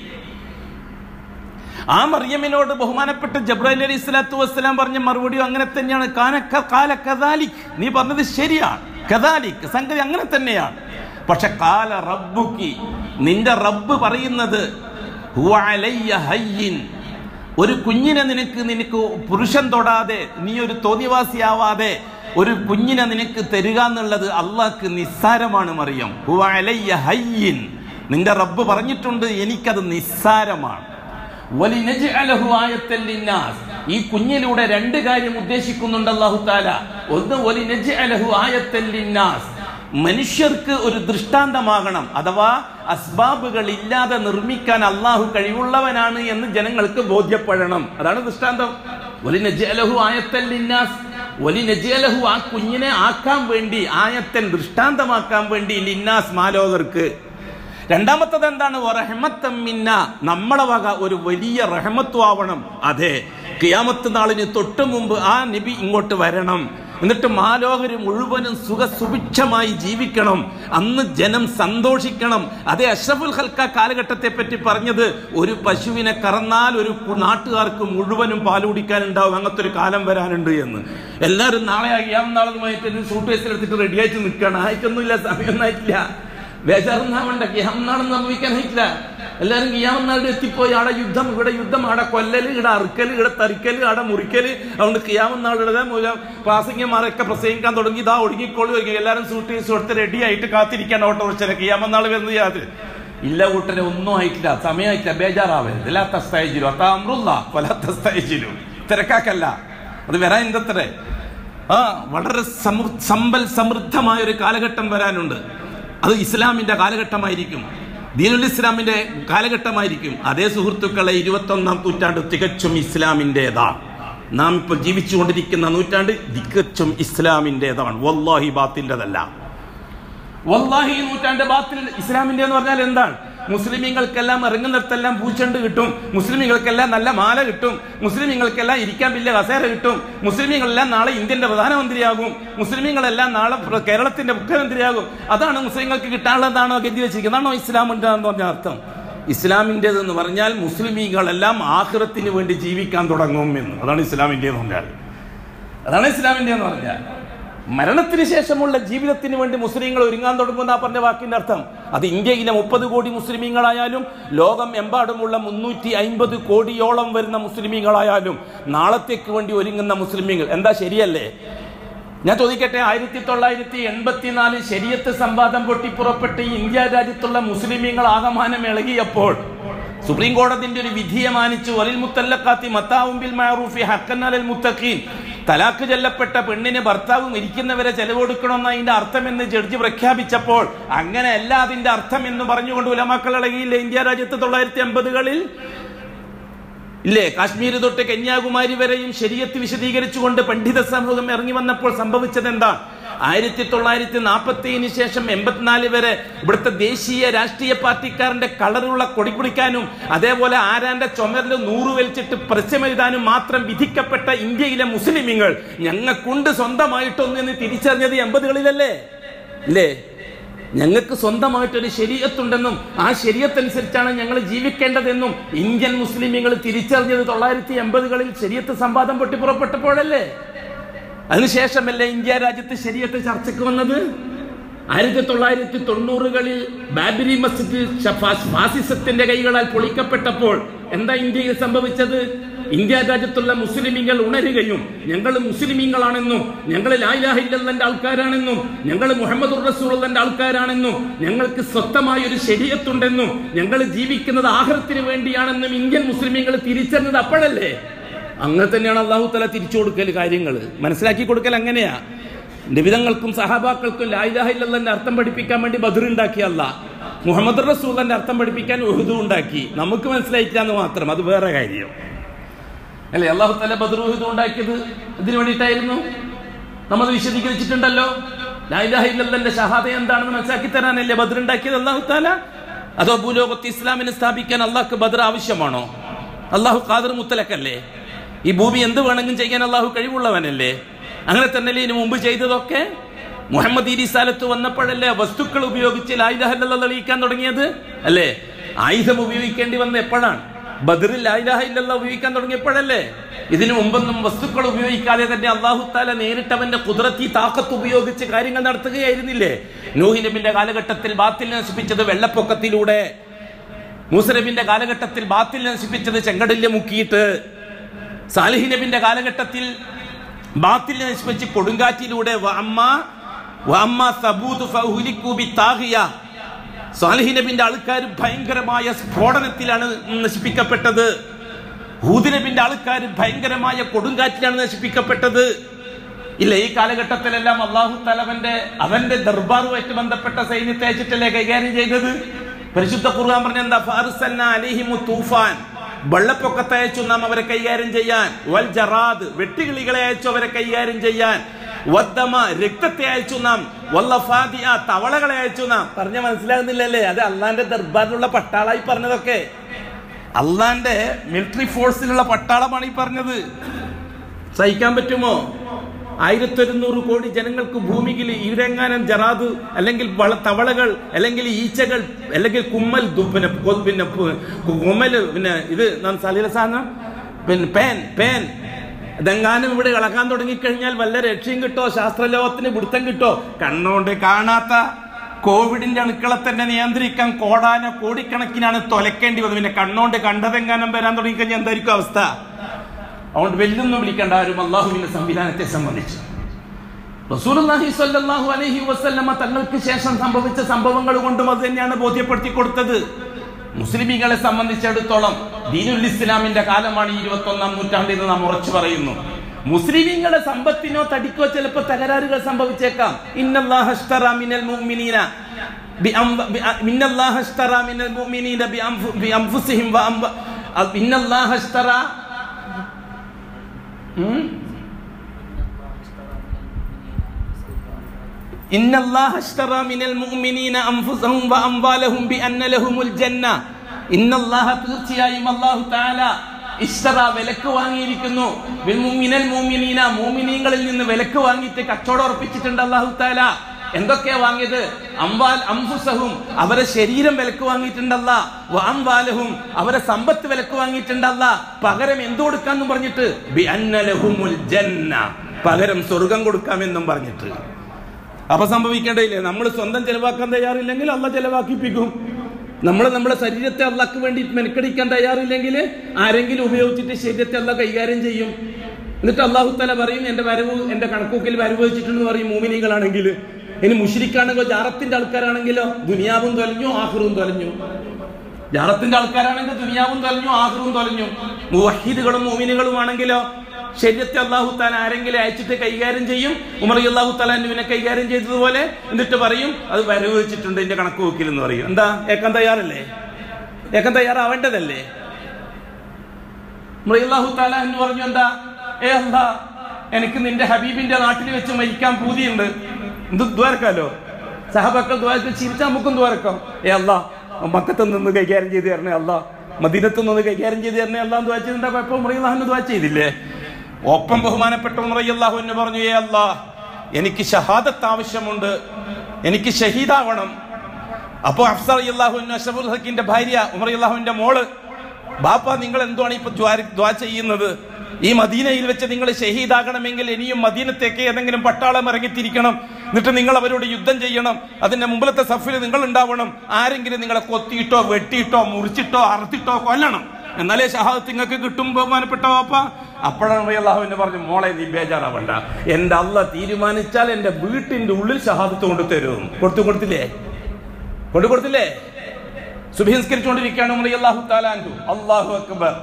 ആ മറിയമ്മിനോട് ബഹുമാനപ്പെട്ട ജബ്രാഹിൽ അലൈഹി സ്വലാത്തു വസ്സലാം പറഞ്ഞ മറുപടിയും അങ്ങനെ തന്നെയാണ് കാനക്ക കാല കദാലിക് നീ പറഞ്ഞത് ശരിയാണ് കദാലിക് സംഗതി അങ്ങനെ തന്നെയാണ് പക്ഷെ കാല റബ്ബുക്കി നിന്റെ റബ്ബ് പറയുന്നത് ഹുവ അലയ്യ ഹയ്യിൻ. ഒരു കുഞ്ഞിനെ നിനക്ക് നിനക്ക് പുരുഷൻ തൊടാതെ നീ ഒരു തോന്നിവാസിയാവാതെ ഒരു കുഞ്ഞിനെ നിനക്ക് തരിക എന്നുള്ളത് അള്ളാഹ്ക്ക് നിസ്സാരമാണ് മറിയം ഹുവ അലയ്യ ഹയ്യിൻ നിന്റെ റബ്ബ് പറഞ്ഞിട്ടുണ്ട് എനിക്കത് നിസ്സാരമാണ് വലിനജ്അലഹു ആയത്തൽ ലിന്നാസ്. ഈ കുഞ്ഞിലൂടെ രണ്ട് കാര്യം ഉദ്ദേശിക്കുന്നുണ്ട് അല്ലാഹു താല ഒന്ന് വലിനജ്അലഹു ആയത്തൽ ലിന്നാസ്. മനുഷ്യർക്ക് ഒരു ദൃഷ്ടാന്തമാകണം അഥവാ അസ്ബാബുകൾ ഇല്ലാതെ നിർമ്മിക്കാൻ അള്ളാഹു കഴിവുള്ളവനാണ് എന്ന് ജനങ്ങൾക്ക് ബോധ്യപ്പെടണം അതാണ് ദൃഷ്ടാന്തം വലിനജ്അലഹു ആയത്തൽ ലിന്നാസ്. വലിനജ്അലഹു ആ കുഞ്ഞിനെ ആക്കാൻ വേണ്ടി ആയത്തൻ ദൃഷ്ടാന്തമാക്കാൻ വേണ്ടി ലിന്നാസ് മാലോകർക്ക് രണ്ടാമത്തത് എന്താണ് റഹ്മത്തം മിന്ന നമ്മളെ വക ഒരു വലിയ റഹ്മത്വം ആവണം അതെ കിയാമത്ത് നാളിന് തൊട്ടു മുമ്പ് ആ നബി ഇങ്ങോട്ട് വരണം എന്നിട്ട് മാലോകര് മുഴുവനും സുഖസുഭിക്ഷമായി ജീവിക്കണം അന്ന് ജനം സന്തോഷിക്കണം അതേ അഷ്റഫുൽ ഹൽക്ക കാലഘട്ടത്തെ പറ്റി പറഞ്ഞത് ഒരു പശുവിനെ കറന്നാൽ ഒരു കു- നാട്ടുകാർക്ക് മുഴുവനും പാൽ കുടിക്കാനുണ്ടാവും അങ്ങനത്തെ ഒരു കാലം വരാനുണ്ട് എന്ന് എല്ലാവരും നാളെ അയ്യാം നാളെന്നുമായിട്ട് സൂട്ട് കേസിലെടുത്തിട്ട് റെഡിയായിട്ട് നിൽക്കണം ആയിട്ടൊന്നുമില്ല സമയമൊന്നും ആയിട്ടില്ല ബേജാറുന്നാവണ്ട കിയാമനാളും സംഭവിക്കാനായിട്ടില്ല എല്ലാവരും കിയാമനാളിൽ എത്തിപ്പോയി ആടെ യുദ്ധം ഇവിടെ യുദ്ധം ആടെ കൊല്ലല് ഇവിടെ അറുക്കല് ഇവിടെ തറിക്കല് ആടെ മുറിക്കല് അതുകൊണ്ട് കിയാമനാളുടെ മൂലം പ്രാസംഗികമാരൊക്കെ പ്രസംഗിക്കാൻ തുടങ്ങി ഇതാ ഒടുങ്ങിക്കോളി വരിക എല്ലാവരും സൂട്ട് കേസ് കൊടുത്ത് റെഡി ആയിട്ട് കാത്തിരിക്കാൻ ഓട്ടോറിച്ചനെ കിയാമനാൾ വരുന്നത് യാതൊരു ഇല്ല കൂട്ടരെ ഒന്നും ആയിട്ടില്ല സമയമായിട്ടില്ല ബേജാറാവരുത് ഇല്ലാത്ത സ്ഥൈജിലും അത്താമ്രുല്ല കൊലാത്ത സ്ഥൈജിലും തിരക്കാക്കല്ല അത് വരാൻ എന്തത്രേ ആ വളരെ സമൃ- സമ്പൽ സമൃദ്ധമായ ഒരു കാലഘട്ടം വരാനുണ്ട് അത് ഇസ്ലാമിന്റെ കാലഘട്ടമായിരിക്കും ദീനുൽ ഇസ്ലാമിന്റെ കാലഘട്ടമായിരിക്കും അതേ സുഹൃത്തുക്കളെ ഇരുപത്തൊന്നാം നൂറ്റാണ്ട് തികച്ചും ഇസ്ലാമിൻ്റെതാ നാം ഇപ്പോൾ ജീവിച്ചുകൊണ്ടിരിക്കുന്ന നൂറ്റാണ്ട് തികച്ചും ഇസ്ലാമിൻ്റെതാണ് വല്ലാഹി ബാത്തിൻ്റെതല്ല വല്ലാഹി ഈ നൂറ്റാണ്ട് ബാത്തിൽ ഇസ്ലാമിന്റെ എന്ന് പറഞ്ഞാൽ എന്താണ് മുസ്ലിമീങ്ങൾക്കെല്ലാം ഇറങ്ങുന്നിടത്തെല്ലാം പൂച്ചണ്ട് കിട്ടും മുസ്ലിമീങ്ങൾക്കെല്ലാം നല്ല മാല കിട്ടും മുസ്ലിമീങ്ങൾക്കെല്ലാം ഇരിക്കാൻ വലിയ കസേര കിട്ടും മുസ്ലിമീങ്ങളെല്ലാം നാളെ ഇന്ത്യന്റെ പ്രധാനമന്ത്രിയാകും മുസ്ലിമീങ്ങളെല്ലാം നാളെ പ്ര- കേരളത്തിന്റെ മുഖ്യമന്ത്രിയാകും അതാണ് മുസ്ലിങ്ങൾക്ക് കിട്ടാനുള്ളതാണോ ഗതി വെച്ചിരിക്കുന്നത് അതാണോ ഇസ്ലാമിന്റെ എന്ന് പറഞ്ഞ അർത്ഥം ഇസ്ലാമിൻ്റെത് എന്ന് പറഞ്ഞാൽ മുസ്ലിമീങ്ങളെല്ലാം ആഹ്റത്തിന് വേണ്ടി ജീവിക്കാൻ തുടങ്ങും എന്ന് അതാണ് ഇസ്ലാമിൻ്റെ എന്ന് പറഞ്ഞാൽ അതാണ് ഇസ്ലാമിന്റെ എന്ന് പറഞ്ഞാൽ മരണത്തിന് ശേഷമുള്ള ജീവിതത്തിന് വേണ്ടി മുസ്ലിങ്ങൾ ഒരുങ്ങാൻ തുടങ്ങുന്ന പറഞ്ഞ വാക്കിന്റെ അർത്ഥം അത് ഇന്ത്യയിലെ മുപ്പത് കോടി മുസ്ലിമീങ്ങളായാലും ലോകം എമ്പാടുമുള്ള മുന്നൂറ്റി അൻപത് കോടിയോളം വരുന്ന മുസ്ലിമീങ്ങളായാലും നാളത്തേക്ക് വേണ്ടി ഒരുങ്ങുന്ന മുസ്ലിമീങ്ങൾ എന്താ ശരിയല്ലേ ഞാൻ ചോദിക്കട്ടെ ആയിരത്തി തൊള്ളായിരത്തി എൺപത്തിനാല് ശരീരത്ത് സംവാദം പൊട്ടിപ്പുറപ്പെട്ട് ഈ ഇന്ത്യ രാജ്യത്തുള്ള മുസ്ലിമീങ്ങൾ ആകമാനം ഇളകിയപ്പോൾ സുപ്രീം കോടതിന്റെ ഒരു വിധിയെ മാനിച്ചു വലിൽ മുത്തല്ലക്കാത്തി മത്താവും ബിൽ മഅറൂഫി ഹക്കൻ അലൽ മുത്തഖീൻ തലാക്ക് ചെല്ലപ്പെട്ട പെണ്ണിന് ഭർത്താവും ഇരിക്കുന്നവരെ ചെലവെടുക്കണമെന്ന് അതിന്റെ അർത്ഥം എന്ന് ജഡ്ജി പ്രഖ്യാപിച്ചപ്പോൾ അങ്ങനെയല്ല അതിന്റെ അർത്ഥം എന്ന് പറഞ്ഞുകൊണ്ട് ഉലമാക്കൾ ഇളകിയില്ല ഇന്ത്യ രാജ്യത്ത് തൊള്ളായിരത്തി എൺപതുകളിൽ ഇല്ലേ കാശ്മീർ തൊട്ട് കന്യാകുമാരി വരെയും ശരീരത്ത് വിശദീകരിച്ചുകൊണ്ട് പണ്ഡിത സമൂഹം ഇറങ്ങി വന്നപ്പോൾ സംഭവിച്ചത് എന്താ ആയിരത്തി തൊള്ളായിരത്തി നാൽപ്പത്തിന് ശേഷം എൺപത്തിനാല് വരെ ഇവിടുത്തെ ദേശീയ രാഷ്ട്രീയ പാർട്ടിക്കാരന്റെ കളറുള്ള കൊടി പിടിക്കാനും അതേപോലെ ആരാന്റെ ചുമരിൽ നൂറ് വലിച്ചിട്ട് പരസ്യമെഴുതാനും മാത്രം വിധിക്കപ്പെട്ട ഇന്ത്യയിലെ മുസ്ലിമീങ്ങൾ ഞങ്ങൾക്കുണ്ട് സ്വന്തമായിട്ടൊന്ന് എന്ന് തിരിച്ചറിഞ്ഞത് എൺപതുകളിലല്ലേ ഇല്ലേ ഞങ്ങൾക്ക് സ്വന്തമായിട്ടൊരു ശരീരത്തുണ്ടെന്നും ആ ശരീരത്തനുസരിച്ചാണ് ഞങ്ങൾ ജീവിക്കേണ്ടതെന്നും ഇന്ത്യൻ മുസ്ലിമീങ്ങൾ തിരിച്ചറിഞ്ഞത് തൊള്ളായിരത്തി എൺപതുകളിൽ ശരീരത്ത് സംവാദം പൊട്ടിപ്പുറപ്പെട്ടപ്പോഴല്ലേ അതിനുശേഷമല്ലേ ഇന്ത്യ രാജ്യത്ത് ശരീരത്ത് ചർച്ചയ്ക്ക് വന്നത് ആയിരത്തി തൊള്ളായിരത്തി തൊണ്ണൂറുകളിൽ ബാബരി മസ്ജിദ് ഷഫാസ് ഫാസിസത്തിന്റെ കൈകളാൽ പൊളിക്കപ്പെട്ടപ്പോൾ എന്താ ഇന്ത്യയിൽ സംഭവിച്ചത് ഇന്ത്യ രാജ്യത്തുള്ള മുസ്ലിമീങ്ങൾ ഉണരുകയും ഞങ്ങൾ മുസ്ലിമീങ്ങളാണെന്നും ഞങ്ങൾ ലായിലാഹില്ലന്റെ ആൾക്കാരാണെന്നും ഞങ്ങൾ മുഹമ്മദ് റസൂലിന്റെ ആൾക്കാരാണെന്നും ഞങ്ങൾക്ക് സ്വന്തമായ ഒരു ശരീരത്തുണ്ടെന്നും ഞങ്ങൾ ജീവിക്കുന്നത് ആഹ്റത്തിന് വേണ്ടിയാണെന്നും ഇന്ത്യൻ മുസ്ലിമീങ്ങൾ തിരിച്ചറിഞ്ഞത് അപ്പോഴല്ലേ അങ്ങനെ തന്നെയാണ് അള്ളാഹു തല തിരിച്ചു കൊടുക്കൽ കാര്യങ്ങൾ മനസ്സിലാക്കി കൊടുക്കൽ അങ്ങനെയാ നിബിതങ്ങൾക്കും സഹാബാക്കൾക്കും ലായിലാഹില്ലന്റെ അർത്ഥം പഠിപ്പിക്കാൻ വേണ്ടി ബദർ ഉണ്ടാക്കിയ അല്ല മുഹമ്മദ് റസൂലിന്റെ അർത്ഥം പഠിപ്പിക്കാൻ ഉഹുദു ഉണ്ടാക്കി നമുക്ക് മനസ്സിലായിട്ടില്ല മാത്രം അത് വേറെ കാര്യം അല്ലെ അള്ളാഹു തല ബദർ ഉഹുദു ഉണ്ടാക്കിയത് ഇതിനു വേണ്ടിയിട്ടായിരുന്നു നമ്മൾ വിശദീകരിച്ചിട്ടുണ്ടല്ലോ ലായിലാഹില്ലന്റെ ഷഹാദ എന്താണെന്ന് മനസ്സിലാക്കി തരാനല്ലേ ബദർ ഉണ്ടാക്കിയത് അള്ളാഹു താല അതോ ഭൂലോകത്ത് ഇസ്ലാമിനെ സ്ഥാപിക്കാൻ അള്ളാഹ്ക്ക് ബദർ ആവശ്യമാണോ അള്ളാഹു ഖാദർ മുത്തലക്കല്ലേ ഈ ഭൂമി എന്ത് വേണമെങ്കിലും ചെയ്യാൻ അള്ളാഹു കഴിവുള്ളവനല്ലേ അങ്ങനെ തന്നെയല്ലേ ഇതിനു മുമ്പ് ചെയ്തതൊക്കെ മുഹമ്മദ് ഈ റിസാലത്ത് വന്നപ്പോഴല്ലേ വസ്തുക്കൾ ഉപയോഗിച്ച് ലായിലാഹല്ല തെളിയിക്കാൻ തുടങ്ങിയത് അല്ലേ ആയുധം ഉപയോഗിക്കേണ്ടി വന്ന എപ്പോഴാണ് ബദറിൽ ലായിലാഹില്ല ഉപയോഗിക്കാൻ തുടങ്ങിയപ്പോഴല്ലേ ഇതിനു മുമ്പൊന്നും വസ്തുക്കൾ ഉപയോഗിക്കാതെ തന്നെ അള്ളാഹു താല നേരിട്ട് അവന്റെ കുതിരത്തി താക്കത്ത് ഉപയോഗിച്ച് കാര്യങ്ങൾ നടത്തുകയായിരുന്നില്ലേ നൂഹി നബിന്റെ കാലഘട്ടത്തിൽ ബാത്തിൽ നശിപ്പിച്ചത് വെള്ളപ്പൊക്കത്തിലൂടെ മൂസനബിന്റെ കാലഘട്ടത്തിൽ ബാത്തിൽ നശിപ്പിച്ചത് ചെങ്കടലിൽ മുക്കിയിട്ട് സാലിഹി നബിന്റെ കാലഘട്ടത്തിൽ ബാത്തിലിനെ നശിപ്പിച്ച് കൊടുങ്കാറ്റിലൂടെ വഅമ്മ വഅമ്മ സബൂത് ഫഉഹ്ലികു ബിത്താഗിയ സാലിഹ് നബിന്റെ ആൾക്കാർ ഭയങ്കരമായ സ്ഫോടനത്തിലാണ് നശിപ്പിക്കപ്പെട്ടത് ഹൂദ് നബിന്റെ ആൾക്കാർ ഭയങ്കരമായ കൊടുങ്കാറ്റിലാണ് നശിപ്പിക്കപ്പെട്ടത് ഇല്ല ഈ കാലഘട്ടത്തിലെല്ലാം അള്ളാഹു തലവന്റെ അവന്റെ ദർബാറുമായിട്ട് ബന്ധപ്പെട്ട സൈന്യത്തെ അയച്ചിട്ടല്ലേ കൈകാര്യം ചെയ്തത് പരിശുദ്ധ ഖുർആൻ പറഞ്ഞ എന്താ ഫാറിസന്ന അലിഹിമു തൂഫാൻ വെള്ളപ്പൊക്കത്തെ അയച്ചു നാം അവരെ കൈകാര്യം ചെയ്യാൻ വൽ ജറാദ് വെട്ടുകിളികളെ അയച്ചു അവരെ കൈകാര്യം ചെയ്യാൻ വദ്ദമ രക്തത്തെ അയച്ചു നാം വല്ലഫാദിയ തവളകളെ അയച്ചു നാം പറഞ്ഞ മനസ്സിലാകുന്നില്ലല്ലേ അത് അള്ളാന്റെ ദർബാറിലുള്ള പട്ടാളായി പറഞ്ഞതൊക്കെ അള്ളാന്റെ മിലിറ്ററി ഫോഴ്സിലുള്ള പട്ടാളമാണ് ഈ പറഞ്ഞത് സഹിക്കാൻ പറ്റുമോ ആയിരത്തൊരുന്നൂറ് കോടി ജനങ്ങൾക്ക് ഭൂമിയിൽ ഇരങ്ങാനം ജറാദ് അല്ലെങ്കിൽ വള തവളകൾ അല്ലെങ്കിൽ ഈച്ചകൾ അല്ലെങ്കിൽ കുമ്മൽ ദു- പിന്നെ കൊ- പിന്നെ പു- കുമ്മല് പിന്നെ ഇത് സലീല സാധനം പിന്നെ പേൻ പേൻ ഇതെങ്ങാനും ഇവിടെ ഇളകാൻ തുടങ്ങിക്കഴിഞ്ഞാൽ വല്ല രക്ഷയും കിട്ടോ ശാസ്ത്രലോകത്തിന് പിടുത്തം കിട്ടോ കണ്ണുകൊണ്ട് കാണാത്ത കോവിഡിന്റെ അണുക്കളെ തന്നെ നിയന്ത്രിക്കാൻ കോടാന കോടിക്കണക്കിനാണ് തൊലക്കേണ്ടി വന്നത് പിന്നെ കണ്ണോണ്ട് കണ്ടതെങ്ങാനും വരാൻ തുടങ്ങിക്കഴിഞ്ഞാൽ എന്തായിരിക്കും അവസ്ഥ അതുകൊണ്ട് വെല്ലൊന്നും വിളിക്കേണ്ട ആരും അള്ളാഹുവിന്റെ സംവിധാനത്തെ സംബന്ധിച്ച് റസൂലുള്ളാഹി സ്വല്ലല്ലാഹു അലൈഹി വസല്ലമ തങ്ങൾക്ക് ശേഷം സംഭവിച്ച സംഭവങ്ങൾ കൊണ്ടും അത് തന്നെയാണ് ബോധ്യപ്പെടുത്തി കൊടുത്തത് മുസ്ലിമീങ്ങളെ സംബന്ധിച്ചിടത്തോളം ദീനുൽ ഇസ്ലാമിന്റെ കാലമാണ് ഈ ഇരുപത്തി ഒന്നാം നൂറ്റാണ്ടിൽ എന്ന് നാം ഉറച്ചു പറയുന്നു മുസ്ലിമീങ്ങളെ സമ്പത്തിനോ തടിക്കോ ചിലപ്പോൾ തകരാറുകൾ സംഭവിച്ചേക്കാം ഇന്നല്ലാഹ അഷ്തറ മിനൽ മുഅ്മിനീന ബിഅംവ- ബിഅ- ഇന്നല്ലാഹ അഷ്തറ മിനൽ മുഅ്മിനീന ബിഅംഫു- ബിഅംഫുസിഹിം വഅംവ- അ- ഇന്നല്ലാഹ അഷ്തറ ഉം? إن الله اشترى من المؤمنين أنفسهم وأموالهم بأن لهم الجنة إن الله തീർച്ചയായും അല്ലാഹു തആല ഇഷ്ടറ വിലക്ക് വാങ്ങിയിരിക്കുന്നു ബിൽ മുഅ്മിനൽ മുഅ്മിനീന മുഅ്മിനീങ്ങളിൽ നിന്ന് വിലക്ക് വാങ്ങിയിട്ട് കച്ചവടം ഉറപ്പിച്ചിട്ടുണ്ട് അല്ലാഹു തആല എന്തൊക്കെയാ വാങ്ങിയത് അംവാൽ അംഫുസഹും അവരെ ശരീരം വിലക്ക് വാങ്ങിയിട്ടുണ്ടല്ല വാംവാലഹും അവരെ സമ്പത്ത് വിലക്ക് വാങ്ങിയിട്ടുണ്ടല്ല പകരം എന്ത് കൊടുക്കാന്നും പറഞ്ഞിട്ട് ബി അന്ന ലഹുമുൽ ജന്ന പകരം സ്വർഗം കൊടുക്കാമെന്നും പറഞ്ഞിട്ട് അപ്പൊ സംഭവിക്കേണ്ടതില്ലേ നമ്മൾ സ്വന്തം ചെലവാക്കാൻ തയ്യാറില്ലെങ്കിൽ അള്ള ചെലവാക്കിപ്പിക്കും നമ്മൾ നമ്മുടെ ശരീരത്തെ അള്ളക്ക് വേണ്ടി മെനക്കടിക്കാൻ തയ്യാറില്ലെങ്കിൽ ആരെങ്കിലും ഉപയോഗിച്ചിട്ട് ശരീരത്തെ അള്ള കൈകാര്യം ചെയ്യും എന്നിട്ട് അള്ളാഹു തല പറയും എന്റെ വരവ് എന്റെ കണക്കൂക്കിൽ വരവ് വെച്ചിട്ടുണ്ടെന്ന് പറയും മൂമിനികളാണെങ്കിൽ ഇനി മുഷിരിക്കാണെങ്കിലോ ജാറത്തിന്റെ ആൾക്കാരാണെങ്കിലോ ദുനിയാവും തൊലഞ്ഞു ആഹ്റും തൊലഞ്ഞു ജാറത്തിന്റെ ആൾക്കാരാണെങ്കിൽ ദുനിയാവും തൊലഞ്ഞു ആഹ്റും തൊലഞ്ഞു മുവഹിദുകളും മോമിനുകളും ആണെങ്കിലോ ശരീരത്തെ അള്ളാഹു താൻ ആരെങ്കിലും അയച്ചിട്ട് കൈകാര്യം ചെയ്യും ഉമർ അള്ളാഹു താലാനുവിനെ കൈകാര്യം ചെയ്തതുപോലെ എന്നിട്ട് പറയും അത് വരവ് വെച്ചിട്ടുണ്ട് എന്റെ കണക്ക് നോക്കിൽ എന്ന് പറയും എന്താ ഏക്കാൻ തയ്യാറല്ലേ ഏക്കാൻ തയ്യാറാവേണ്ടതല്ലേ അള്ളാഹു താല എന്ന് പറഞ്ഞു എന്താ ഏ അല്ലാ എനിക്ക് നിന്റെ ഹബീബിന്റെ നാട്ടിൽ വെച്ച് മരിക്കാൻ പൂതിയുണ്ട് എന്ത് ദ്വാരക്കാലോ സഹബക്കൾ ദ്വാരത്തിൽ ചിരിച്ചാൽ നമുക്കും ദ്വാരക്കാം ഏ അല്ലാ മക്കത്ത് നിന്ന് കൈകാര്യം ചെയ്ത് തരണേ അല്ലാ മദീനത്ത് നിന്ന് കൈകാര്യം ചെയ്ത് തരണേ അല്ലാന്ന് ദ്വാ എന്താ കുഴപ്പം മുറിയല്ലാഹുന്ന് ദ്വാ ചെയ്തില്ലേ ഒപ്പം ബഹുമാനപ്പെട്ട മുറിയല്ലാഹു എന്ന് പറഞ്ഞു ഏ അല്ലാ എനിക്ക് ഷഹാദത്ത് ആവശ്യമുണ്ട് എനിക്ക് ഷഹീദാവണം അപ്പോ അഫ്സർ അള്ളാഹു അഷഫുൽ ഹക്കിന്റെ ഭാര്യ ഉമർ അള്ളാഹുവിന്റെ മോള് ബാപ്പ നിങ്ങൾ എന്തുവാണ് ഇപ്പൊ ദ്വാര- ദ്വാ ചെയ്യുന്നത് ഈ മദീനയിൽ വെച്ച് നിങ്ങൾ ഷഹീദാകണമെങ്കിൽ ഇനിയും മദീനത്തേക്ക് ഏതെങ്കിലും പട്ടാളം ഇറങ്ങിത്തിരിക്കണം എന്നിട്ട് നിങ്ങൾ അവരോട് യുദ്ധം ചെയ്യണം അതിന്റെ മുമ്പിലത്തെ സഫിൽ നിങ്ങൾ ഉണ്ടാവണം ആരെങ്കിലും നിങ്ങളെ കൊത്തിയിട്ടോ വെട്ടിയിട്ടോ മുറിച്ചിട്ടോ അറുത്തിട്ടോ കൊല്ലണം എന്നാലേ ഷഹാദത്ത് നിങ്ങൾക്ക് കിട്ടും ബഹുമാനപ്പെട്ട വാപ്പ അപ്പോഴാണ് അള്ളാഹുവിനെ പറഞ്ഞു മോളെ നീ ബേജാറാവണ്ട എന്റെ അല്ല തീരുമാനിച്ചാൽ എന്റെ വീട്ടിന്റെ ഉള്ളിൽ ഷഹാദത്ത് കൊണ്ട് തരും കൊടുത്തു കൊടുത്തില്ലേ കൊണ്ടു കൊടുത്തില്ലേ സുഭിംസ്കരിച്ചുകൊണ്ടിരിക്കുകയാണ് ഉമർ അള്ളാഹു താലാൻഹു അള്ളാഹു അക്ബർ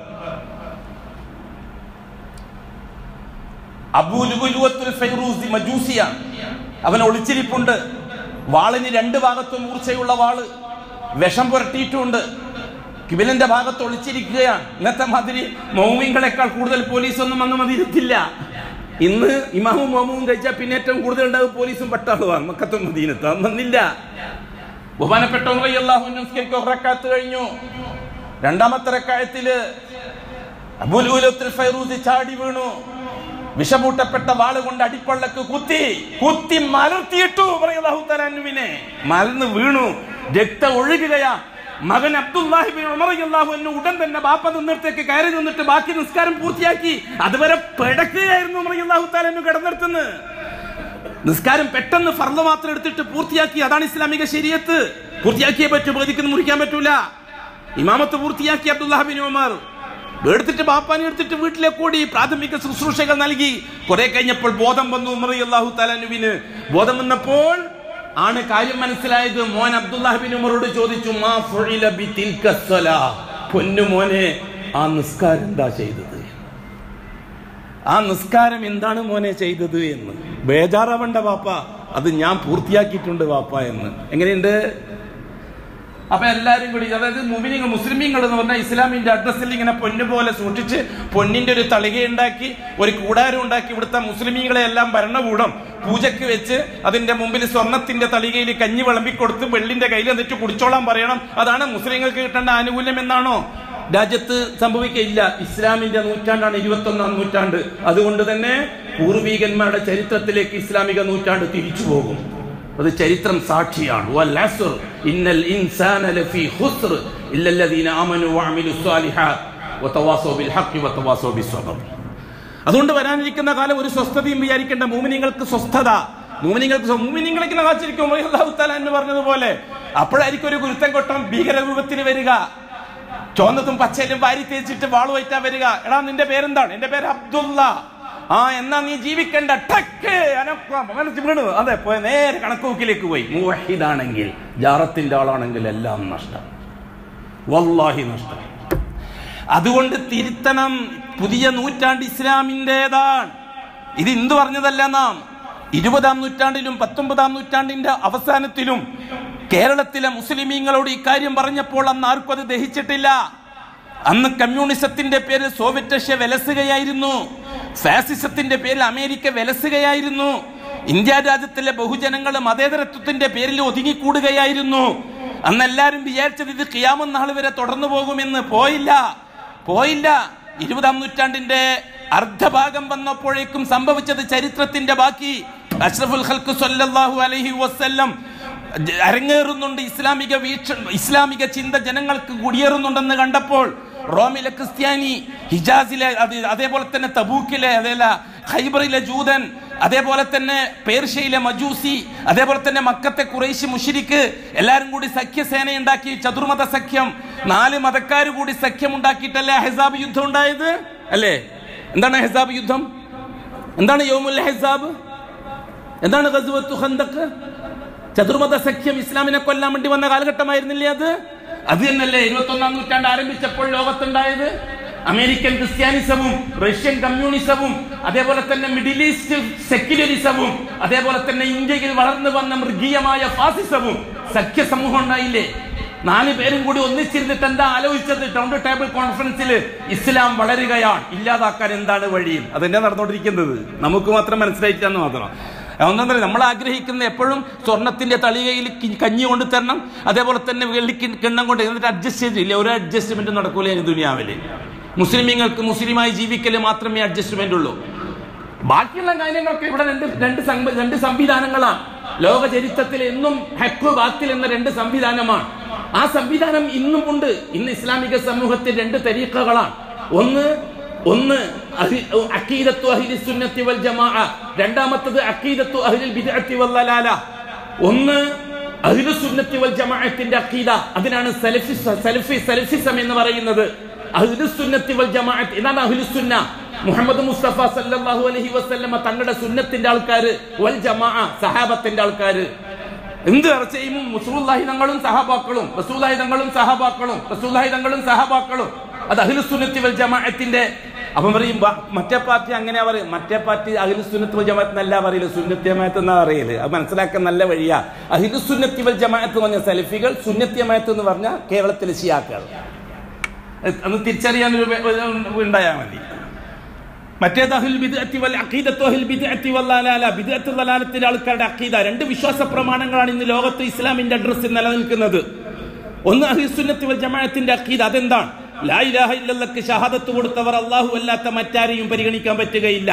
അബൂ ലുബുലുവത്തുൽ ഫൈറൂസി മജൂസിയ അവൻ ഒളിച്ചിരിപ്പുണ്ട് വാളിന് രണ്ട് ഭാഗത്തും മൂർച്ചയുള്ള വാള് വിഷം പുരട്ടിയിട്ടുമുണ്ട് കിബിലിന്റെ ഭാഗത്ത് ഒളിച്ചിരിക്കുകയാണ് ഇന്നത്തെ മാതിരി മൗമിങ്ങളെക്കാൾ കൂടുതൽ പോലീസ് ഒന്നും അന്ന് മതിയിരുത്തില്ല ഇന്ന് ഇമാമും മോമും കഴിച്ചാൽ പിന്നെ ഏറ്റവും കൂടുതൽ ഉണ്ടാവും പോലീസും പട്ടാളുമാണ് മക്കത്തും മദീനത്ത് അന്ന് വന്നില്ല ബഹുമാനപ്പെട്ട ഉറക്കാത്ത് കഴിഞ്ഞു രണ്ടാമത്തെ റക്കായത്തില് അബുലൂലത്തിൽ ഫൈറൂസി ചാടി വീണു വിഷമൂട്ടപ്പെട്ട വാള് കൊണ്ട് അടിപ്പള്ളക്ക് കുത്തി കുത്തി മലർത്തിയിട്ടു പറയുവിനെ മലർന്ന് വീണു രക്തം ഒഴുകുകയാ മകൻ അബ്ദുല്ലാഹിബിൻ ഉമറല്ലാഹു എന്നെ ഉടൻ തന്നെ ബാപ്പ നിന്നിടത്തേക്ക് കയറി നിന്നിട്ട് ബാക്കി നിസ്കാരം പൂർത്തിയാക്കി അതുവരെ പിടക്കുകയായിരുന്നു ഉമറല്ലാഹു താലെന്നു കിടന്നിടത്തുനിന്ന് നിസ്കാരം പെട്ടെന്ന് ഫർദ് മാത്രം എടുത്തിട്ട് പൂർത്തിയാക്കി അതാണ് ഇസ്ലാമിക ശരീരത്ത് പൂർത്തിയാക്കിയേ പറ്റൂ പ്രതിക്കുന്ന മുറിക്കാൻ പറ്റൂല ഇമാമത്ത് പൂർത്തിയാക്കി അബ്ദുല്ലാഹിബിൻ ഉമർ എടുത്തിട്ട് ബാപ്പാനെ എടുത്തിട്ട് വീട്ടിലേക്ക് ഓടി പ്രാഥമിക ശുശ്രൂഷകൾ നൽകി കുറെ കഴിഞ്ഞപ്പോൾ ബോധം വന്നു ഉമർ അള്ളാഹു തലാനുവിന് ബോധം വന്നപ്പോൾ ആണ് കാര്യം മനസ്സിലായത് മോൻ അബ്ദുല്ലാഹിബിൻ ഉമറോട് ചോദിച്ചു മാ ഫുഇല ബി തിൽക സ്വലാ?" പൊന്നു മോനെ ആ നിസ്കാരം എന്താ ചെയ്തത് ആ നിസ്കാരം എന്താണ് മോനെ ചെയ്തത് എന്ന് ബേജാറാവണ്ട വാപ്പ അത് ഞാൻ പൂർത്തിയാക്കിയിട്ടുണ്ട് വാപ്പ എന്ന് എങ്ങനെയുണ്ട് അപ്പൊ എല്ലാരും കൂടി അതായത് മുമിനിങ്ങൾ മുസ്ലിമീങ്ങൾ എന്ന് പറഞ്ഞാൽ ഇസ്ലാമിന്റെ അഡ്രസ്സിൽ ഇങ്ങനെ പൊന്നു പോലെ സൂക്ഷിച്ച് പൊന്നിന്റെ ഒരു തളികയുണ്ടാക്കി ഒരു കൂടാരം ഉണ്ടാക്കി ഇവിടുത്തെ മുസ്ലിമീങ്ങളെ എല്ലാം ഭരണകൂടം പൂജയ്ക്ക് വെച്ച് അതിന്റെ മുമ്പിൽ സ്വർണത്തിന്റെ തളികയിൽ കഞ്ഞി വിളമ്പിക്കൊടുത്ത് വെള്ളിന്റെ കയ്യിൽ എന്നിട്ട് കുടിച്ചോളാൻ പറയണം അതാണ് മുസ്ലിങ്ങൾക്ക് കിട്ടേണ്ട ആനുകൂല്യം എന്നാണോ രാജ്യത്ത് സംഭവിക്കയില്ല ഇസ്ലാമിന്റെ നൂറ്റാണ്ടാണ് ഇരുപത്തൊന്നാം നൂറ്റാണ്ട് അതുകൊണ്ട് തന്നെ പൂർവീകന്മാരുടെ ചരിത്രത്തിലേക്ക് ഇസ്ലാമിക നൂറ്റാണ്ട് തിരിച്ചു പോകും അത് ചരിത്രം സാക്ഷിയാണ് വൽ അസ്ർ ഇന്നൽ ഇൻസാന ലഫീ ഖുസ്ർ ഇല്ലല്ലദീന ആമനു വഅമിലു സ്വാലിഹാത്ത് വതവാസൗ ബിൽ ഹഖ് വതവാസൗ ബിസ്സബ്ർ അതുകൊണ്ട് വരാനിരിക്കുന്ന കാലം ഒരു സ്വസ്ഥതയും വിചാരിക്കേണ്ട മൂമിനിങ്ങൾക്ക് സ്വസ്ഥത മൂമിനിങ്ങൾക്ക് മൂമിനിങ്ങളെ കാച്ചിരിക്കും അള്ളാഹു തആല എന്ന് പറഞ്ഞതുപോലെ അപ്പോഴായിരിക്കും ഒരു ഗുരുത്തൻ കൊട്ടം ഭീകരരൂപത്തിൽ വരിക ചോന്നതും പച്ചയിലും വാരി തേച്ചിട്ട് വാളുമായിട്ടാ വരിക എടാ നിന്റെ പേരെന്താണ് എന്റെ പേര് അബ്ദുള്ള ആ എന്നാ നീ ജീവിക്കണ്ട ടക്ക് അനക്ക മനസ്സ് വീണു അതെ പോയ നേരെ കണക്കൂക്കിലേക്ക് പോയി മുവഹിദാണെങ്കിൽ ജാറത്തിന്റെ ആളാണെങ്കിൽ എല്ലാം നഷ്ടം വല്ലാഹി നഷ്ടം അതുകൊണ്ട് തിരുത്തണം പുതിയ നൂറ്റാണ്ട് ഇസ്ലാമിൻ്റെതാണ് ഇത് ഇന്ദു പറഞ്ഞതല്ല നാം ഇരുപതാം നൂറ്റാണ്ടിലും പത്തൊമ്പതാം നൂറ്റാണ്ടിന്റെ അവസാനത്തിലും കേരളത്തിലെ മുസ്ലിമീങ്ങളോട് ഇക്കാര്യം പറഞ്ഞപ്പോൾ അന്ന് ആർക്കും അത് ദഹിച്ചിട്ടില്ല അന്ന് കമ്മ്യൂണിസത്തിന്റെ പേരിൽ സോവിയറ്റ് റഷ്യ വിലസുകയായിരുന്നു ഫാസിസത്തിന്റെ പേരിൽ അമേരിക്ക വിലസുകയായിരുന്നു ഇന്ത്യ രാജ്യത്തിലെ ബഹുജനങ്ങൾ മതേതരത്വത്തിന്റെ പേരിൽ ഒതുങ്ങിക്കൂടുകയായിരുന്നു അന്ന് എല്ലാവരും വിചാരിച്ചത് ഇത് കിയാമം നാൾ വരെ തുടർന്നു പോകുമെന്ന് പോയില്ല പോയില്ല ഇരുപതാം നൂറ്റാണ്ടിന്റെ അർദ്ധഭാഗം വന്നപ്പോഴേക്കും സംഭവിച്ചത് ചരിത്രത്തിന്റെ ബാക്കി അഷ്റഫുൽ ഖൽക്ക് സല്ലല്ലാഹു അലൈഹി വസല്ലം അരങ്ങേറുന്നുണ്ട് ഇസ്ലാമിക വീക്ഷ ഇസ്ലാമിക ചിന്ത ജനങ്ങൾക്ക് കുടിയേറുന്നുണ്ടെന്ന് കണ്ടപ്പോൾ റോമിലെ ക്രിസ്ത്യാനി ഹിജാസിലെ അത് അതേപോലെ തന്നെ തബൂക്കിലെ അതേല ഖൈബറിലെ ജൂതൻ അതേപോലെ തന്നെ പേർഷ്യയിലെ മജൂസി അതേപോലെ തന്നെ മക്കത്തെ കുറേശ് മുഷിരിക്ക് എല്ലാരും കൂടി സഖ്യസേന ഉണ്ടാക്കി ചതുർമത സഖ്യം നാല് മതക്കാർ കൂടി സഖ്യം ഉണ്ടാക്കിയിട്ടല്ലേ ഹെസാബ് യുദ്ധം ഉണ്ടായത് അല്ലേ എന്താണ് ഹെസാബ് യുദ്ധം എന്താണ് യോമുൽ ഹെസാബ് എന്താണ് ഗസ്വത്തു ഖന്തക്ക് ചതുർമത സഖ്യം ഇസ്ലാമിനെ കൊല്ലാൻ വേണ്ടി വന്ന കാലഘട്ടമായിരുന്നില്ലേ അത് അത് തന്നെയല്ലേ ഇരുപത്തൊന്നാം നൂറ്റാണ്ട് ആരംഭിച്ചപ്പോൾ ലോകത്തുണ്ടായത് അമേരിക്കൻ ക്രിസ്ത്യാനിസവും റഷ്യൻ കമ്മ്യൂണിസവും അതേപോലെ തന്നെ മിഡിൽ ഈസ്റ്റ് സെക്യുലറിസവും അതേപോലെ തന്നെ ഇന്ത്യയിൽ വളർന്നു വന്ന മൃഗീയമായ ഫാസിസവും സഖ്യ സമൂഹം ഉണ്ടായില്ലേ നാല് പേരും കൂടി ഒന്നിച്ചിരുന്നിട്ട് എന്താ ആലോചിച്ചത് റൗണ്ട് ടേബിൾ കോൺഫറൻസിൽ ഇസ്ലാം വളരുകയാണ് ഇല്ലാതാക്കാൻ എന്താണ് വഴി അതെന്നെ നടന്നുകൊണ്ടിരിക്കുന്നത് നമുക്ക് മാത്രം മനസ്സിലായിട്ടാന്ന് മാത്രം ഒന്നെന്ന് നമ്മൾ ആഗ്രഹിക്കുന്ന എപ്പോഴും സ്വർണത്തിന്റെ തളികയിൽ കി- കഞ്ഞി കൊണ്ട് തരണം അതേപോലെ തന്നെ വെള്ളി കി- കിണ്ണം കൊണ്ട് എന്നിട്ട് അഡ്ജസ്റ്റ് ചെയ്തില്ല ഒരു അഡ്ജസ്റ്റ്മെന്റ് നടക്കൂല ഈ ദുനിയാവില് മുസ്ലിമീങ്ങൾക്ക് മുസ്ലിമായി ജീവിക്കല് മാത്രമേ അഡ്ജസ്റ്റ്മെന്റ് ഉള്ളൂ ബാക്കിയുള്ള കാര്യങ്ങളൊക്കെ ഇവിടെ രണ്ട് രണ്ട് സംഭ- രണ്ട് സംവിധാനങ്ങളാണ് ലോക ചരിത്രത്തിൽ എന്നും ഹെക്കു ബാത്തിൽ എന്ന രണ്ട് സംവിധാനമാണ് ആ സംവിധാനം ഇന്നും ഉണ്ട് ഇന്ന് ഇസ്ലാമിക സമൂഹത്തിൽ രണ്ട് തരീഖകളാണ് ഒന്ന് ഒന്ന് അഹി- അഖീദത്തു അഹ്ലി സുന്നത്തി വൽ ജമാഅ രണ്ടാമത്തത് അഖീദത്തു അഹ്ലിൽ ബിദ്അത്തി വൽ ലലാല ഒന്ന് അഹ്ലു സുന്നത്തി വൽ ജമാഅത്തിന്റെ അഖീദ അതിനാണ് സലഫി സലഫി സലഫിസം എന്ന് പറയുന്നത് അഹ്ലു സുന്നത്തി വൽ ജമാഅത്ത് ഇതാണ് അഹ്ലു സുന്ന മുഹമ്മദ് മുസ്തഫ സല്ലല്ലാഹു അലൈഹി വസല്ലമ തങ്ങളുടെ സുന്നത്തിന്റെ ആൾക്കാര് വൽ ജമാഅ സഹാബത്തിന്റെ ആൾക്കാര് എന്ത് ചർച്ചയും മുസ്ലുല്ലാഹി തങ്ങളും സഹാബാക്കളും റസൂലാഹി തങ്ങളും സഹാബാക്കളും റസൂലാഹി തങ്ങളും സഹാബാക്കളും അത് അഖിലുസുന്നത്തി വൽ ജമാഅത്തിന്റെ അപ്പം പറയും "ബ- മറ്റേ പാർട്ടി അങ്ങനെയാ പറയും മറ്റേ പാർട്ടി അഖിലുസുന്നത്തി വൽ ജമാഅത്ത് എന്നല്ല പറയില്ല സുന്നത്തി ജമാഅത്ത് എന്നാ പറയല് അത് മനസ്സിലാക്കാൻ നല്ല വഴിയാ അഖിലുസുന്നത്തി വൽ ജമാഅത്ത് എന്ന് പറഞ്ഞ സലഫികൾ സുന്നത്തി ജമാഅത്ത് എന്ന് പറഞ്ഞ കേരളത്തിലെ ഷിയാക്കൾ അന്ന് തിരിച്ചറിയാൻ ഒരു ഒരു ഉണ്ടായാൽ മതി മറ്റേത് അഹുൽ ബിദ്അത്തി വൽ അഖീദത്തു അഹുൽ ബിദ്അത്തി വൽ ലലാല ബിദ്അത്ത് ദലാലത്തിന്റെ ആൾക്കാരുടെ അഖീദ രണ്ട് വിശ്വാസ പ്രമാണങ്ങളാണ് ഇന്ന് ലോകത്ത് ഇസ്ലാമിന്റെ അഡ്രസ്സിൽ നിലനിൽക്കുന്നത് ഒന്ന് അഹ്ലു സുന്നത്തി വൽ ജമാഅത്തിന്റെ അഖീദ അതെന്താണ് ലാ ഇലാഹ ഇല്ലല്ലക്ക് ഷഹാദത്ത് കൊടുത്തവർ അല്ലാഹു അല്ലാത്ത മറ്റാരെയും പരിഗണിക്കാൻ പറ്റുകയില്ല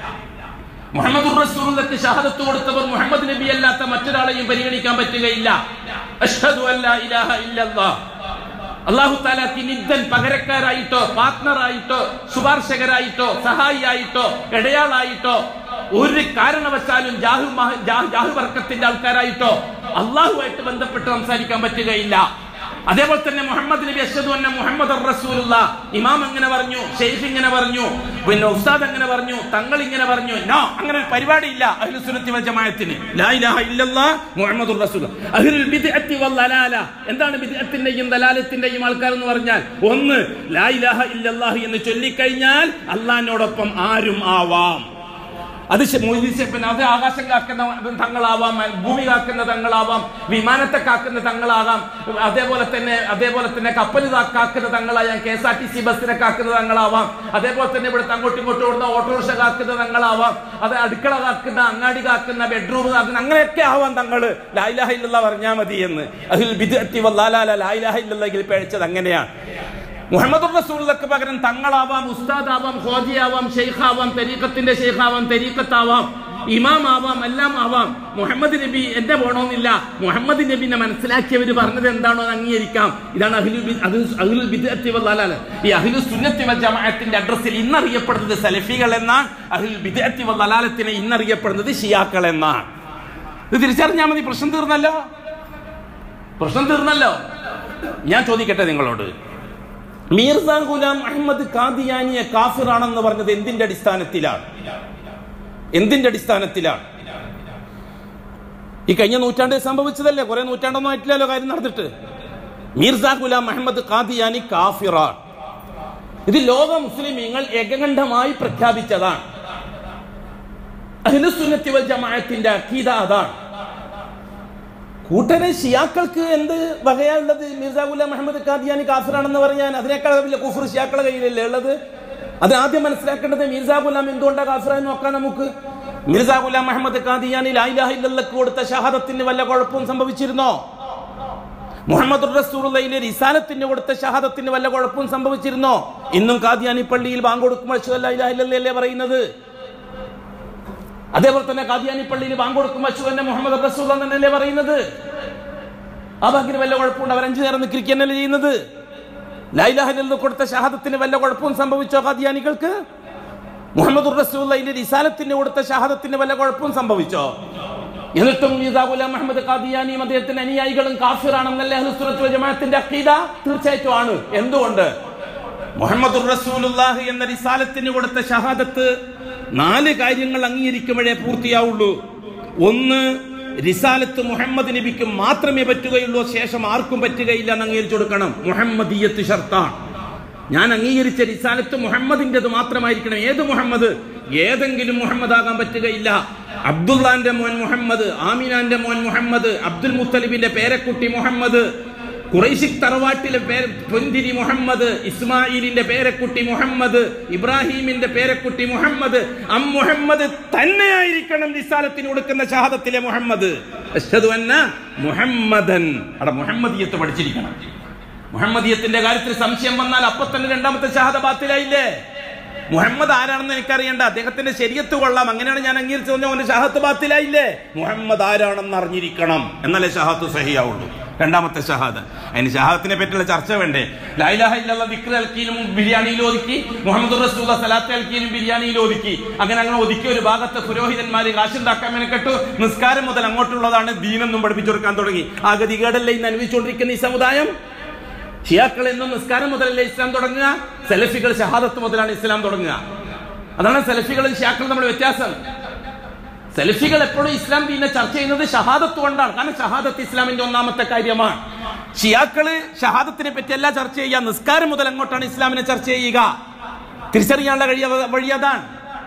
മുഹമ്മദ് റസൂലുള്ളാഹിക്ക് ഷഹാദത്ത് കൊടുത്തവർ മുഹമ്മദ് നബി അല്ലാത്ത മറ്റൊരാളെയും പരിഗണിക്കാൻ പറ്റുകയില്ല അഷ്ഹദു അല്ലാ ഇലാഹ ഇല്ലല്ലാഹ് അള്ളാഹു താലാക്ക് നിദ്ദൻ പകരക്കാരായിട്ടോ പാർട്ട്ണറായിട്ടോ ശുപാർശകരായിട്ടോ സഹായിയായിട്ടോ ഇടയാളായിട്ടോ ഒരു കാരണവശാലും ജാഹു മഹ- ജാ- ജാഹു വർക്കത്തിന്റെ ആൾക്കാരായിട്ടോ അള്ളാഹുമായിട്ട് ബന്ധപ്പെട്ട് സംസാരിക്കാൻ പറ്റുകയില്ല അതേപോലെ തന്നെ മുഹമ്മദ് നബി അഷ്ഹദു അന്ന മുഹമ്മദ് റസൂലുള്ള ഇമാം എങ്ങനെ പറഞ്ഞു ഷെയ്ഖ് ഇങ്ങനെ പറഞ്ഞു പിന്നെ ഉസ്താദ് എങ്ങനെ പറഞ്ഞു തങ്ങൾ ഇങ്ങനെ പറഞ്ഞു നോ അങ്ങനെ ഒരു പരിപാടി ഇല്ല അഹ്ലു സുന്നത്തി വൽ ജമാഅത്തിന് ലാ ഇലാഹ ഇല്ലല്ലാഹ് മുഹമ്മദുർ റസൂൽ അഹ്ലുൽ ബിദ്അത്തി വൽ ദലാല എന്താണ് ബിദ്അത്തിന്റെയും ദലാലത്തിന്റെയും ആൾക്കാർ എന്ന് പറഞ്ഞാൽ ഒന്ന് ലാ ഇലാഹ ഇല്ലല്ലാഹ് എന്ന് ചൊല്ലിക്കഴിഞ്ഞാൽ അള്ളാഹിനോടൊപ്പം ആരും ആവാം അത് ശ- മൊയ്തീസ് പിന്നെ അത് ആകാശം കാക്കുന്ന തങ്ങളാവാം ഭൂമി കാക്കുന്ന തങ്ങളാവാം വിമാനത്തെ കാക്കുന്ന തങ്ങളാകാം അതേപോലെ തന്നെ അതേപോലെ തന്നെ കപ്പൽ കാ- കാക്കുന്ന തങ്ങളായാം K S R T C ബസ്സിനെ കാക്കുന്ന തങ്ങളാവാം അതേപോലെ തന്നെ ഇവിടുത്തെ അങ്ങോട്ടും ഇങ്ങോട്ടും ഓടുന്ന ഓട്ടോറിക്ഷ കാക്കുന്ന തങ്ങളാവാം അത് അടുക്കള കാക്കുന്ന അങ്ങാടി കാക്കുന്ന ബെഡ്റൂം കാക്കുന്ന അങ്ങനെയൊക്കെ ആവാം തങ്ങള് ലായിലാഹ ഇല്ല പറഞ്ഞാൽ മതി എന്ന് അതിൽ ബിദ്അത്തി വല്ലാലാല ലായിലാഹ ഇല്ലെങ്കിൽ പിഴച്ചത് അങ്ങനെയാണ് മുഹമ്മദ് റസൂലുള്ളക്ക് പകരം തങ്ങളാവാം ഉസ്താദാവാം ഖോജിയാവാം ഷെയ്ഖാവാം തരീഖത്തിന്റെ ഷെയ്ഖാവാം തരീഖത്താവാം ഇമാം ആവാം എല്ലാം ആവാം മുഹമ്മദ് നബി എന്റെ പോണമെന്നില്ല മുഹമ്മദ് നബിനെ മനസ്സിലാക്കിയവർ പറഞ്ഞത് എന്താണോ അത് അംഗീകരിക്കാം ഇതാണ് അഹ്ലു ബി- അത് അഹ്ലുൽ ബിദ്അത്തി വൽ ദലാല. ഈ അഹ്ലു സുന്നത്തി വൽ ജമാഅത്തിന്റെ അഡ്രസ്സിൽ ഇന്നറിയപ്പെടുന്നത് സലഫികൾ എന്നാണ് അഹ്ലുൽ ബിദ്അത്തി വൽ ദലാലത്തിനെ ഇന്നറിയപ്പെടുന്നത് ഷിയാക്കൾ എന്നാണ് ഇത് തിരിച്ചറിഞ്ഞാൽ മതി പ്രശ്നം തീർന്നല്ലോ പ്രശ്നം തീർന്നല്ലോ ഞാൻ ചോദിക്കട്ടെ നിങ്ങളോട് മീർസ ഗുലാം അഹമ്മദ് കാദിയാനിയെ കാഫിറാണെന്ന് പറഞ്ഞത് എന്തിന്റെ അടിസ്ഥാനത്തിലാണ് എന്തിന്റെ അടിസ്ഥാനത്തിലാണ് ഈ കഴിഞ്ഞ നൂറ്റാണ്ടിൽ സംഭവിച്ചതല്ലേ കുറെ നൂറ്റാണ്ടൊന്നും ആയിട്ടില്ലല്ലോ കാര്യം നടന്നിട്ട് മീർസ ഗുലാം അഹമ്മദ് കാദിയാനി കാഫിറാണ് ഇത് ലോക മുസ്ലിമീങ്ങൾ ഏകകണ്ഠമായി പ്രഖ്യാപിച്ചതാണ് അഹ്ലുസുന്നത്തി വൽ ജമാഅത്തിന്റെ അഖീദ അതാണ് കൂട്ടരെ ഷിയാക്കൾക്ക് എന്ത് വകയായുള്ളത് മിർസ ഗുലാം മുഹമ്മദ് ഖാദിയാനി കാഫിറാണെന്ന് പറഞ്ഞാൽ അതിനേക്കാൾ വലിയ കുഫർ ഷിയാക്കളെ കയ്യിലല്ലേ ഉള്ളത് അത് ആദ്യം മനസ്സിലാക്കേണ്ടത് മിർസ ഗുലാം എന്തുകൊണ്ടാണ് കാഫിറായി നോക്കാം നമുക്ക് മിർസ ഗുലാം മുഹമ്മദ് ഖാദിയാനി ലായിലാഹില്ലക്ക് കൊടുത്ത ഷഹാദത്തിന് വല്ല കുഴപ്പവും സംഭവിച്ചിരുന്നോ മുഹമ്മദ് റസൂറുള്ളയിലെ റിസാലത്തിന് കൊടുത്ത ഷഹാദത്തിന് വല്ല കുഴപ്പവും സംഭവിച്ചിരുന്നോ ഇന്നും കാദിയാനി പള്ളിയിൽ ബാങ്ക് കൊടുക്കുമ്പോൾ അശ്വ ലായിലാഹില്ലല്ലേ പറയുന്നത് അതേപോലെ തന്നെ കാദിയാനി പള്ളിയിൽ ബാങ്ക് കൊടുക്കുമ്പോൾ അശ്വ തന്നെ മുഹമ്മദ് റസൂൽ തന്നെയല്ലേ പറയുന്നത് ആ ബാങ്കിന് വല്ല കുഴപ്പമുണ്ട് അവർ അഞ്ചു നേരം നിൽക്കുകയല്ലേ ചെയ്യുന്നത് ലൈലാഹിൽ കൊടുത്ത ഷഹാദത്തിന് വല്ല കുഴപ്പവും സംഭവിച്ചോ കാദിയാനികൾക്ക് മുഹമ്മദ് റസൂല്ലയിലെ റിസാലത്തിന് കൊടുത്ത ഷഹാദത്തിന് വല്ല കുഴപ്പവും സംഭവിച്ചോ എന്നിട്ടും മീസാ ഗുലാം മുഹമ്മദ് ഖാദിയാനിയും അദ്ദേഹത്തിന്റെ അനുയായികളും കാഫിറാണെന്നല്ലേ അഹ്ലുസുന്നത്ത് വൽ ജമാഅത്തിന്റെ അഖീദ തീർച്ചയായിട്ടും ആണ് എന്തുകൊണ്ട് മുഹമ്മദ് റസൂലുള്ളാഹി എന്ന റിസാലത്തിന് കൊടുത്ത ഷഹാദത്ത് നാല് കാര്യങ്ങൾ അംഗീകരിക്കുമ്പോഴേ പൂർത്തിയാവുള്ളൂ ഒന്ന് റിസാലത്ത് മുഹമ്മദ് നബിക്ക് മാത്രമേ പറ്റുകയുള്ളൂ ശേഷം ആർക്കും പറ്റുകയില്ല എന്ന് അംഗീകരിച്ചു കൊടുക്കണം മുഹമ്മദീയത്ത് ഷർത്താണ് ഞാൻ അംഗീകരിച്ച റിസാലത്ത് മുഹമ്മദിന്റേത് മാത്രമായിരിക്കണം ഏത് മുഹമ്മദ് ഏതെങ്കിലും മുഹമ്മദ് ആകാൻ പറ്റുകയില്ല അബ്ദുള്ളാന്റെ മോൻ മുഹമ്മദ് ആമിനാന്റെ മോൻ മുഹമ്മദ് അബ്ദുൽ മുത്തലിബിന്റെ പേരക്കുട്ടി മുഹമ്മദ് ഖുറൈശി തറവാട്ടിലെ പേര് പൊന്തിരി മുഹമ്മദ് ഇസ്മായിലിന്റെ പേരക്കുട്ടി മുഹമ്മദ് ഇബ്രാഹിമിന്റെ പേരക്കുട്ടി മുഹമ്മദ് അം മുഹമ്മദ് തന്നെയായിരിക്കണം നിസാലത്തിന് കൊടുക്കുന്ന ഷഹാദത്തിലെ മുഹമ്മദ് അഷ്ഹദു അന്ന മുഹമ്മദൻ അവിടെ മുഹമ്മദിയത്ത് പഠിച്ചിരിക്കണം മുഹമ്മദിയത്തിന്റെ കാര്യത്തിൽ സംശയം വന്നാൽ അപ്പൊ തന്നെ രണ്ടാമത്തെ ഷഹാദ ബാത്തിലായില്ലേ മുഹമ്മദ് ആരാണെന്ന് എനിക്കറിയണ്ട അദ്ദേഹത്തിന്റെ ശരീരത്ത് കൊള്ളാം അങ്ങനെയാണ് ഞാൻ അംഗീകരിച്ചു പറഞ്ഞ അവന്റെ ഷഹാത്ത് ബാത്തിലായില്ലേ മുഹമ്മദ് ആരാണെന്ന് അറിഞ്ഞിരിക്കണം എന്നാലേ ഷഹാത്ത് സഹിയാവുള്ളൂ രണ്ടാമത്തെ ഷഹാദ് അതിന് ഷഹാദത്തിനെ പറ്റിയുള്ള ചർച്ച വേണ്ടേ ലൈലാഹ ഇല്ലല്ല വിക്ര അൽക്കീലും ബിരിയാണിയിൽ ഒതുക്കി മുഹമ്മദ് റസൂല സലാത്ത് അൽക്കീലും ബിരിയാണിയിൽ ഒതുക്കി അങ്ങനെ അങ്ങനെ ഒതുക്കി ഒരു ഭാഗത്ത് പുരോഹിതന്മാര് കാശുണ്ടാക്കാൻ മെനക്കെട്ടു നിസ്കാരം മുതൽ അങ്ങോട്ടുള്ളതാണ് ദീനെന്നും പഠിപ്പിച്ചു കൊടുക്കാൻ തുടങ്ങി ആ ഗതികേടല്ലേ ഇന്ന് അനുഭവിച്ചുകൊണ്ടിരിക്കുന്ന ഈ സമുദായം ഷിയാക്കൾ എന്നും നിസ്കാരം മുതലല്ലേ ഇസ്ലാം തുടങ്ങുക സെലഫികൾ ഷഹാദത്ത് മുതലാണ് ഇസ്ലാം തുടങ്ങുക അതാണ് സെലഫികളും ഷിയാക്കളും നമ്മുടെ വ്യത്യാസം സെൽഫികൾ എപ്പോഴും ഇസ്ലാം ദീനെ ചർച്ച ചെയ്യുന്നത് ഷഹാദത്ത് കൊണ്ടാണ് കാരണം ഷഹാദത്ത് ഇസ്ലാമിന്റെ ഒന്നാമത്തെ കാര്യമാണ് ഷിയാക്കള് ഷഹാദത്തിനെ പറ്റിയല്ല ചർച്ച ചെയ്യുക നിസ്കാരം മുതൽ അങ്ങോട്ടാണ് ഇസ്ലാമിനെ ചർച്ച ചെയ്യുക തിരിച്ചറിയാനുള്ള കഴിയ വഴി അതാണ്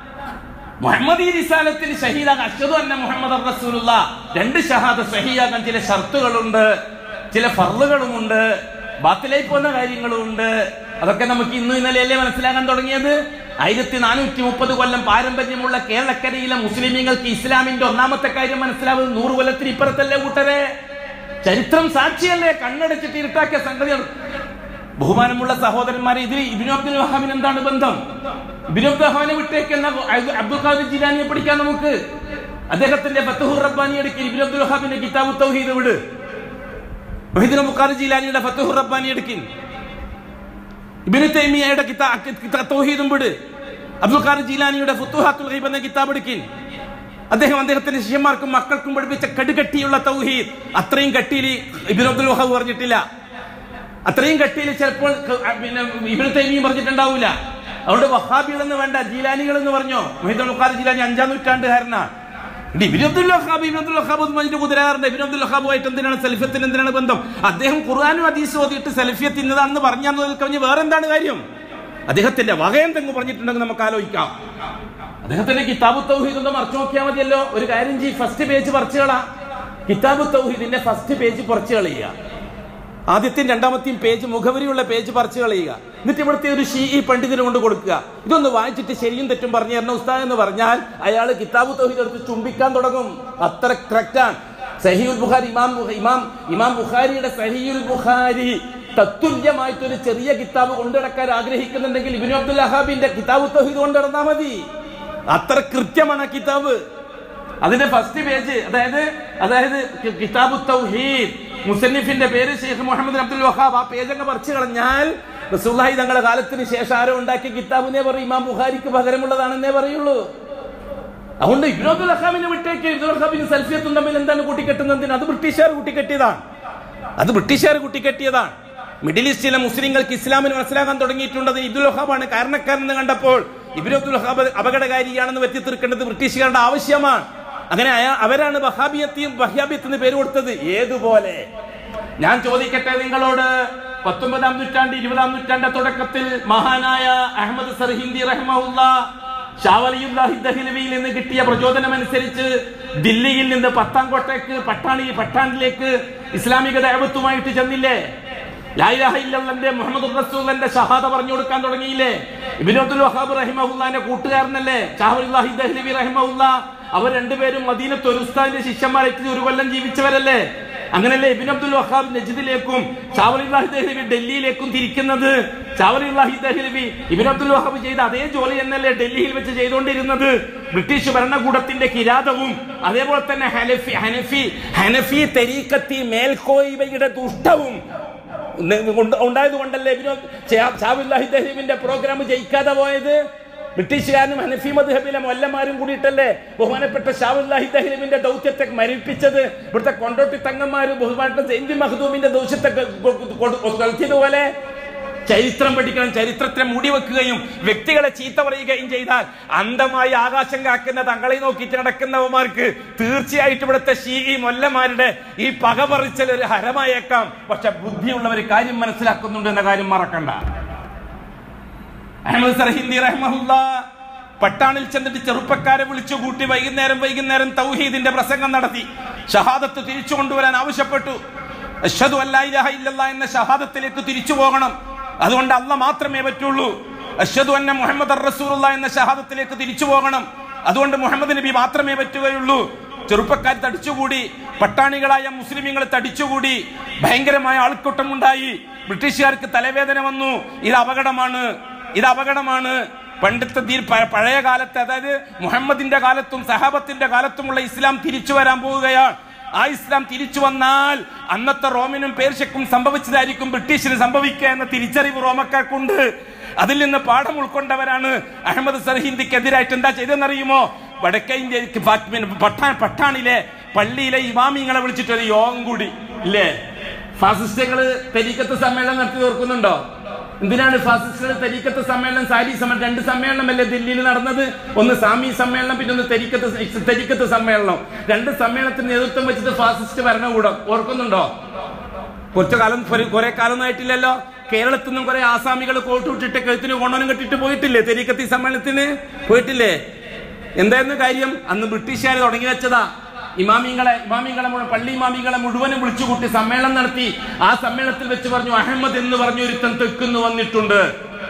മുഹമ്മദ് ഈ റിസാലത്തിന് ഷഹീദാകാൻ അഷ്ഹദു അന്ന മുഹമ്മദ് റസൂലുള്ള രണ്ട് ഷഹാദ ഷഹീദാകാൻ ചില ഷർത്തുകളുണ്ട് ചില ഫർളുകളുമുണ്ട് ബാത്തിലായി പോകുന്ന കാര്യങ്ങളുമുണ്ട് അതൊക്കെ നമുക്ക് ഇന്നും ഇന്നലെയല്ലേ മനസ്സിലാക്കാൻ തുടങ്ങിയത് ആയിരത്തി നാനൂറ്റി മുപ്പത് കൊല്ലം പാരമ്പര്യമുള്ള കേരളക്കരയിലെ മുസ്ലിമീങ്ങൾക്ക് ഇസ്ലാമിന്റെ ഒന്നാമത്തെ കാര്യം മനസ്സിലാവുന്നത് നൂറ് കൊല്ലത്തിന് ഇപ്പുറത്തല്ലേ കൂട്ടരെ ചരിത്രം സാക്ഷിയല്ലേ കണ്ണടച്ചിട്ട് ഇരുട്ടാക്കിയ സംഗതികൾ ബഹുമാനമുള്ള സഹോദരന്മാരെ ഇതിൽ ഇബിനു അബ്ദുൽ വഹാബിന് എന്താണ് ബന്ധം ഇബിനു അബ്ദുൽ വഹാബിനെ വിട്ടേക്കുന്ന അബ്ദുൽ ഖാദിർ ജിലാനിയെ പഠിക്കാൻ നമുക്ക് അദ്ദേഹത്തിന്റെ ഫത്തുഹുർ റബ്ബാനി എടുക്കി ഇബിനു അബ്ദുൽ വഹാബിന്റെ കിതാബ് തൗഹീദ് വിട് മൊഹിദ്ദീൻ ബുഖാരി ജിലാനിയുടെ ഫത്തുഹുർ റബ്ബാനി എടുക്കിൻ ഇബിനു തൈമിയയുടെ കിതാ- കിതാ- തൗഹീദും വിട് അബ്ദുൽ ഖാദിർ ജീലാനിയുടെ ഫുത്തുഹാത്തുൽ ഗൈബ് എന്ന കിതാബ് എടുക്കിൻ അദ്ദേഹം അദ്ദേഹത്തിന്റെ ശിഷ്യന്മാർക്കും മക്കൾക്കും പഠിപ്പിച്ച കടുകട്ടിയുള്ള തൗഹീദ് അത്രയും കട്ടിയിൽ ഇബിൻ അബ്ദുൽ വഹാബ് പറഞ്ഞിട്ടില്ല അത്രയും കട്ടിയിൽ ചിലപ്പോൾ ക- ആ, പിന്നെ ഇബിന് തൈമിയും പറഞ്ഞിട്ടുണ്ടാവില്ല അതുകൊണ്ട് വഹാബികൾ എന്ന് വേണ്ട ജീലാനികൾ എന്ന് പറഞ്ഞോ മൊഹിദ്ദുൽ ഖാദർ ജീലാനി അഞ്ചാം നൂറ്റാണ്ടുകാരനാണ് ഇത് ഇബിൻ അബ്ദുൽ വഹാബ് ഇബിൻ അബ്ദുൽ വഹാബ് എന്ന് പറഞ്ഞിട്ട് കുതിരാറുണ്ട് ഇബിൻ അബ്ദുൽ വഹാബുമായിട്ട് എന്തിനാണ് സെൽഫിയത്തിന് എന്തിനാണ് ബന്ധം അദ്ദേഹം ഖുർആാനും ഹദീസ് ഓതിയിട്ട് സെൽഫിയത്ത് ഇന്നതാണെന്ന് പറഞ്ഞാൽ കവിഞ്ഞ് വേറെ എന്താണ് കാര്യം അദ്ദേഹത്തിന്റെ വകയെന്തെങ്കിലും പറഞ്ഞിട്ടുണ്ടെങ്കിൽ നമുക്ക് ആലോചിക്കാം അദ്ദേഹത്തിന്റെ കിതാബു തൗഹീദ് ഒന്ന് മറച്ചു നോക്കിയാൽ മതിയല്ലോ ഒരു കാര്യം ചെയ്യ് ഫസ്റ്റ് പേജ് പറിച്ചുകളാ കിതാബു തൗഹീദിന്റെ ഫസ്റ്റ് പേജ് പറിച്ചു കളയുക ആദ്യത്തെയും രണ്ടാമത്തെയും പേജ് മുഖവരിയുള്ള പേജ് പറിച്ചു കളയുക എന്നിട്ട് ഇവിടുത്തെ ഒരു ഷീ ഈ പണ്ഡിതന് കൊണ്ട് കൊടുക്കുക ഇതൊന്ന് വായിച്ചിട്ട് ശരിയും തെറ്റും പറഞ്ഞു തരണം ഉസ്താദ് എന്ന് പറഞ്ഞാൽ അയാൾ കിതാബു തൗഹീദ് എടുത്ത് ചുംബിക്കാൻ തുടങ്ങും അത്ര കറക്റ്റാണ് സഹിയുൽ ബുഖാരി ഇമാം ബുഖ- ഇമാം ഇമാം ബുഖാരിയുടെ സഹിയുൽ ബുഖാരി തത്തുല്യമായിട്ടൊരു ചെറിയ കിതാബ് കൊണ്ടുനടക്കാൻ ആഗ്രഹിക്കുന്നുണ്ടെങ്കിൽ ഇബിനു അബ്ദുൽ അഹാബിന്റെ കിതാബു തൗഹീദ് കൊണ്ട് നടന്നാൽ മതി അത്ര കൃത്യമാണ് ആ കിതാബ് അതിന്റെ ഫസ്റ്റ് പേജ് അതായത് അതായത് കി- കിതാബു തൗഹീദ് മുസന്നിഫിന്റെ പേര് ഷെയ്ഖ് മുഹമ്മദ് അബ്ദുൽ വഹാബ് ആ പേജ് അങ്ങ് പറിച്ചു കളഞ്ഞാൽ റസൂലുള്ളാഹി തങ്ങളുടെ കാലത്തിന് ശേഷം ആരോ ഉണ്ടാക്കിയ കിതാബിനെ പറയും ഇമാം ബുഖാരിക്ക് പകരമുള്ളതാണെന്നേ പറയുള്ളൂ അതുകൊണ്ട് ഇബ്നു അബ്ദുൽ വഹാബിനെ വിട്ടേക്ക് ഇബ്നുൽ വഹാബിന് സൽഫിയത്തും തമ്മിൽ എന്താണ് കൂട്ടിക്കെട്ടുന്നതിന് അത് ബ്രിട്ടീഷുകാർ കൂട്ടിക്കെട്ടിയതാണ് അത് ബ്രിട്ടീഷുകാർ കൂട്ടിക്കെട്ടിയതാണ് മിഡിൽ ഈസ്റ്റിലെ മുസ്ലിങ്ങൾക്ക് ഇസ്ലാമിന് മനസ്സിലാക്കാൻ തുടങ്ങിയിട്ടുള്ളത് ഇബ്ദുൽ വഹാബാണ് കാരണക്കാരെന്ന് കണ്ടപ്പോൾ ഇബ്നു അബ്ദുൽ വഹാബ് അപകടകാരിയാണെന്ന് വെത്തി തീർക്കേണ്ടത് ബ്രിട്ടീഷുകാരുടെ ആവശ്യമാണ് അങ്ങനെ അയാ അവരാണ് വഹാബിയത്തെയും വഹ്യാബിയത്തിന് പേര് കൊടുത്തത് ഏതുപോലെ ഞാൻ ചോദിക്കട്ടെ നിങ്ങളോട് പത്തൊമ്പതാം നൂറ്റാണ്ട് ഇരുപതാം നൂറ്റാണ്ട് തുടക്കത്തിൽ മഹാനായ അഹമ്മദ് സർഹിന്ദി റഹ്മുല്ല ഷാവലിയുല്ലാഹി ദഹ്ലവിയിൽ നിന്ന് കിട്ടിയ പ്രചോദനം അനുസരിച്ച് ദില്ലിയിൽ നിന്ന് പത്താംകോട്ടേക്ക് പട്ടാണി പട്ടാണിലേക്ക് ഇസ്ലാമിക ദൈവത്വമായിട്ട് ചെന്നില്ലേ ലായിലാഹ ഇല്ലല്ലാന്റെ മുഹമ്മദ് റസൂലിന്റെ ഷഹാദ പറഞ്ഞു കൊടുക്കാൻ തുടങ്ങിയില്ലേ ഇബ്നു അബ്ദുൽ വഹാബ് റഹിമഹുല്ലാന്റെ കൂട്ടുകാരനല്ലേ ഷാഹുല്ലാഹി ദഹ്ലവി റഹിമഹുല്ല അവർ രണ്ടുപേരും മദീനത്ത് ഒരു ഉസ്താദിന്റെ ശിഷ്യന്മാരായിട്ട് ഒരു കൊല്ലം ജീവിച്ചവരല്ലേ അങ്ങനല്ലേ ഇബിൻ അബ്ദുൽ വഹാബ് നജിദിലേക്കും ഷാവലില്ലാഹി ദഹ്ലവി ഡൽഹിയിലേക്കും തിരിക്കുന്നത് ഷാവലില്ലാഹി ദഹ്ലവി ഇബിൻ അബ്ദുൽ വഹാബ് ചെയ്ത അതേ ജോലി എന്നല്ലേ ഡൽഹിയിൽ വെച്ച് ചെയ്തുകൊണ്ടിരുന്നത് ബ്രിട്ടീഷ് ഭരണകൂടത്തിന്റെ കിരാതവും അതേപോലെ തന്നെ ഹനഫി ഹനഫി ഹനഫി തെരീക്കത്തി മേൽക്കോയ്മയുടെ ദുഷ്ടവും ഉണ്ടായത് കൊണ്ടല്ലേ ഷാവുല്ലാഹി ദഹീബിന്റെ പ്രോഗ്രാം ജയിക്കാതെ പോയത് ബ്രിട്ടീഷുകാരനും ഹനഫി മദ്ഹബിലെ മൊല്ലന്മാരും കൂടിയിട്ടല്ലേ ബഹുമാനപ്പെട്ട ഷാവുല്ലാഹി ദഹീബിന്റെ ദൗത്യത്തെ മരിപ്പിച്ചത് ഇവിടുത്തെ കൊണ്ടോട്ടി തങ്ങന്മാര് ബഹുമാനപ്പെട്ട ജെയിൻബി മഖദൂമിന്റെ ദൗത്യത്തെ കളിച്ചതുപോലെ ചരിത്രം പഠിക്കണം ചരിത്രത്തെ മൂടി വെക്കുകയും വ്യക്തികളെ ചീത്ത പറയുകയും ചെയ്താൽ അന്ധമായി ആകാശം കാക്കുന്ന തങ്ങളെ നോക്കിയിട്ട് നടക്കുന്നവന്മാർക്ക് തീർച്ചയായിട്ടും ഇവിടുത്തെ ഷീ ഈ മൊല്ലന്മാരുടെ ഈ പക പറിച്ചൽ ഒരു ഹരമായേക്കാം പക്ഷെ ബുദ്ധിയുള്ളവർ കാര്യം മനസ്സിലാക്കുന്നുണ്ട് എന്ന കാര്യം മറക്കണ്ട അഹമ്മദ് സർഹിന്ദി റഹ്മഹുല്ല പട്ടാണിൽ ചെന്നിട്ട് ചെറുപ്പക്കാരെ വിളിച്ചു കൂട്ടി വൈകുന്നേരം വൈകുന്നേരം തൗഹീദിന്റെ പ്രസംഗം നടത്തി ഷഹാദത്ത് തിരിച്ചു കൊണ്ടുവരാൻ ആവശ്യപ്പെട്ടു അഷ്ഹദു അല്ലാ ഇലാഹ ഇല്ലല്ലാ എന്ന ഷഹാദത്തിലേക്ക് തിരിച്ചു പോകണം അതുകൊണ്ട് അല്ല മാത്രമേ പറ്റുള്ളൂ അഷ്ഹദു അന്ന മുഹമ്മദ് റസൂലുള്ള എന്ന ഷഹാദത്തിലേക്ക് തിരിച്ചു പോകണം അതുകൊണ്ട് മുഹമ്മദ് നബി മാത്രമേ പറ്റുകയുള്ളൂ ചെറുപ്പക്കാർ തടിച്ചുകൂടി പട്ടാണികളായ മുസ്ലിമീങ്ങൾ തടിച്ചുകൂടി ഭയങ്കരമായ ആൾക്കൂട്ടമുണ്ടായി ബ്രിട്ടീഷുകാർക്ക് തലവേദന വന്നു ഇത് അപകടമാണ് ഇത് അപകടമാണ് പണ്ടത്തെ തീർ പ- പഴയ കാലത്ത് അതായത് മുഹമ്മദിന്റെ കാലത്തും സഹാബത്തിന്റെ കാലത്തുമുള്ള ഇസ്ലാം തിരിച്ചു വരാൻ പോവുകയാണ് ആ ഇസ്ലാം തിരിച്ചു വന്നാൽ അന്നത്തെ റോമിനും പേർഷ്യക്കും സംഭവിച്ചതായിരിക്കും ബ്രിട്ടീഷിന് സംഭവിക്കുക എന്ന തിരിച്ചറിവ് റോമക്കാർക്കുണ്ട് അതിൽ നിന്ന് പാഠം ഉൾക്കൊണ്ടവരാണ് അഹമ്മദ് സർഹിന്ദിക്കെതിരായിട്ട് എന്താ ചെയ്തെന്നറിയുമോ വടക്കേ ഇന്ത്യക്ക് ഫാ- പിന്നെ പട്ടാ പട്ടാണിലെ പള്ളിയിലെ ഇമാമിങ്ങളെ വിളിച്ചിട്ട് ഒരു യോഗം കൂടി ഇല്ലേ ഫാസിസ്റ്റുകള് തെരീക്കത്ത് സമ്മേളനം നടത്തി ഓർക്കുന്നുണ്ടോ എന്തിനാണ് ഫാസിസ്റ്റുകൾ തെരീക്കത്ത് സമ്മേളനം സാരി സമ്മേളനം രണ്ട് സമ്മേളനമല്ലേ ദില്ലിയിൽ നടന്നത് ഒന്ന് സാമി സമ്മേളനം പിന്നെ ഒന്ന് തെരീക്കത്ത് തെരീക്കത്ത് സമ്മേളനം രണ്ട് സമ്മേളനത്തിന് നേതൃത്വം വെച്ചത് ഫാസിസ്റ്റ് ഭരണകൂടം ഓർക്കുന്നുണ്ടോ കുറച്ചു കാലം കുറെ കാലം ആയിട്ടില്ലല്ലോ കേരളത്തിൽ നിന്നും കുറെ ആസാമികൾ കോട്ടുവിട്ടിട്ട് കഴുത്തിന് കൊണ്ടോനും കെട്ടിട്ട് പോയിട്ടില്ലേ തെരീക്കത്തി സമ്മേളനത്തിന് പോയിട്ടില്ലേ എന്തായിരുന്നു കാര്യം അന്ന് ബ്രിട്ടീഷുകാർ തുടങ്ങി വെച്ചതാ ഇമാമിങ്ങളെ ഇമാമിങ്ങളെ മുഴുവൻ പള്ളി ഇമാമിങ്ങളെ മുഴുവനും വിളിച്ചുകൂട്ടി സമ്മേളനം നടത്തി ആ സമ്മേളനത്തിൽ വെച്ച് പറഞ്ഞു അഹമ്മദ് എന്ന് പറഞ്ഞ ഒരുത്തൻ തെക്കുന്ന് വന്നിട്ടുണ്ട്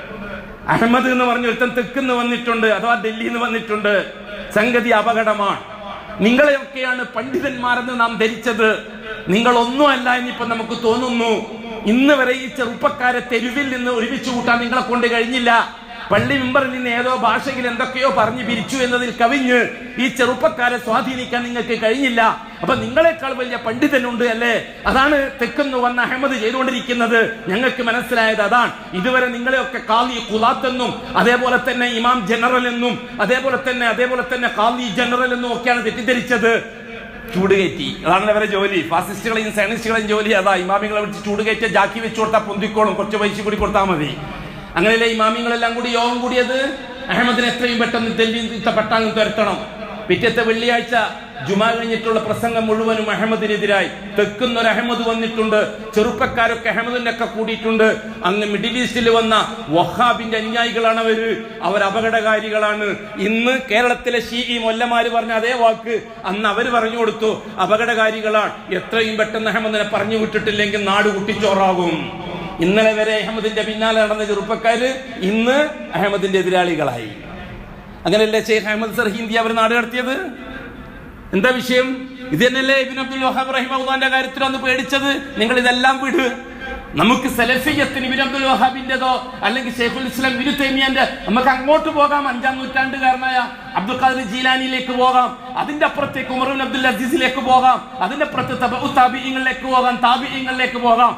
അഹമ്മദ് എന്ന് പറഞ്ഞ ഒരുത്തൻ തെക്കുന്ന് വന്നിട്ടുണ്ട് അഥവാ ഡൽഹിയിൽ നിന്ന് വന്നിട്ടുണ്ട് സംഗതി അപകടമാണ് നിങ്ങളെയൊക്കെയാണ് പണ്ഡിതന്മാരെന്ന് നാം ധരിച്ചത് നിങ്ങൾ ഒന്നുമല്ല എന്നിപ്പോ നമുക്ക് തോന്നുന്നു ഇന്ന് വരെ ഈ ചെറുപ്പക്കാരെ തെരുവിൽ നിന്ന് ഒരുമിച്ച് കൂട്ടാൻ നിങ്ങളെ കൊണ്ട് കഴിഞ്ഞില്ല പള്ളി മെമ്പറിൽ നിന്ന് ഏതോ ഭാഷയിൽ എന്തൊക്കെയോ പറഞ്ഞു പിരിച്ചു എന്നതിൽ കവിഞ്ഞ് ഈ ചെറുപ്പക്കാരെ സ്വാധീനിക്കാൻ നിങ്ങൾക്ക് കഴിഞ്ഞില്ല അപ്പൊ നിങ്ങളെക്കാൾ വലിയ പണ്ഡിതനുണ്ട് അല്ലേ അതാണ് തെക്കുന്ന് വന്ന അഹമ്മദ് ചെയ്തുകൊണ്ടിരിക്കുന്നത് ഞങ്ങൾക്ക് മനസ്സിലായത് അതാണ് ഇതുവരെ നിങ്ങളെയൊക്കെ കാലി കുലാത്തെന്നും അതേപോലെ തന്നെ ഇമാം ജനറൽ എന്നും അതേപോലെ തന്നെ അതേപോലെ തന്നെ കാലി ജനറൽ എന്നും ഒക്കെയാണ് തെറ്റിദ്ധരിച്ചത് ചൂട് കയറ്റി അതാണ് അവരെ ജോലി ഫാസിസ്റ്റുകളെയും സയനിസ്റ്റുകളെയും ജോലി അതാ ഇമാമിങ്ങളെ വിളിച്ച് ചൂട് കയറ്റിയ ജാക്കി വെച്ച് കൊടുത്താൽ പൊന്തിക്കോളും കുറച്ച് പൈസ കൂടി കൊടുത്താൽ മതി അങ്ങനെയല്ലേ ഇമാമിങ്ങളെല്ലാം കൂടി യോഗം കൂടിയത് അഹമ്മദിനെ എത്രയും പെട്ടെന്ന് ഡൽഹി പട്ടാങ്ങ് തുരത്തണം പിറ്റത്തെ വെള്ളിയാഴ്ച ജുമാ കഴിഞ്ഞിട്ടുള്ള പ്രസംഗം മുഴുവനും അഹമ്മദിനെതിരായി തെക്കുന്ന ഒരു അഹമ്മദ് വന്നിട്ടുണ്ട് ചെറുപ്പക്കാരൊക്കെ അഹമ്മദിന്റെ ഒക്കെ കൂടിയിട്ടുണ്ട് അന്ന് മിഡിൽ ഈസ്റ്റിൽ വന്ന വഹാബിന്റെ അനുയായികളാണ് അവര് അവർ അപകടകാരികളാണ് ഇന്ന് കേരളത്തിലെ ഷീഇ മൊല്ലമാര് പറഞ്ഞ അതേ വാക്ക് അന്ന് അവര് പറഞ്ഞു കൊടുത്തു അപകടകാരികളാണ് എത്രയും പെട്ടെന്ന് അഹമ്മദിനെ പറഞ്ഞു വിട്ടിട്ടില്ലെങ്കിൽ നാട് കുട്ടിച്ചോറാകും ഇന്നലെ വരെ അഹമ്മദിന്റെ പിന്നാലെ നടന്ന ചെറുപ്പക്കാര് ഇന്ന് അഹമ്മദിന്റെ എതിരാളികളായി അങ്ങനെയല്ലേ ഷെയ്ഖ് അഹമ്മദ് സർ ഹിന്ദി അവർ നാട് കടത്തിയത് എന്താ വിഷയം ഇത് തന്നെയല്ലേ ഇബിൻ അബ്ദുൽ വഹാബ് റഹിമുല്ലാന്റെ കാര്യത്തിൽ ഒന്ന് പേടിച്ചത് നിങ്ങൾ ഇതെല്ലാം വിട് നമുക്ക് സെലഫിയത്തിന് ഇബിൻ അബ്ദുൽ വഹാബിന്റേതോ അല്ലെങ്കിൽ ഷെയ്ഖുൽ ഇസ്ലാം ഇബിനു തൈമിയന്റെ നമുക്ക് അങ്ങോട്ട് പോകാം അഞ്ചാം നൂറ്റാണ്ടുകാരനായ അബ്ദുൽ ഖാദർ ജീലാനിയിലേക്ക് പോകാം അതിന്റെ അപ്പുറത്തേക്ക് ഉമറുൽ അബ്ദുൽ അസീസിലേക്ക് പോകാം അതിന്റെ അപ്പുറത്ത് തബഉ താബിഈങ്ങളിലേക്ക് പോകാം താബിഈങ്ങളിലേക്ക് പോകാം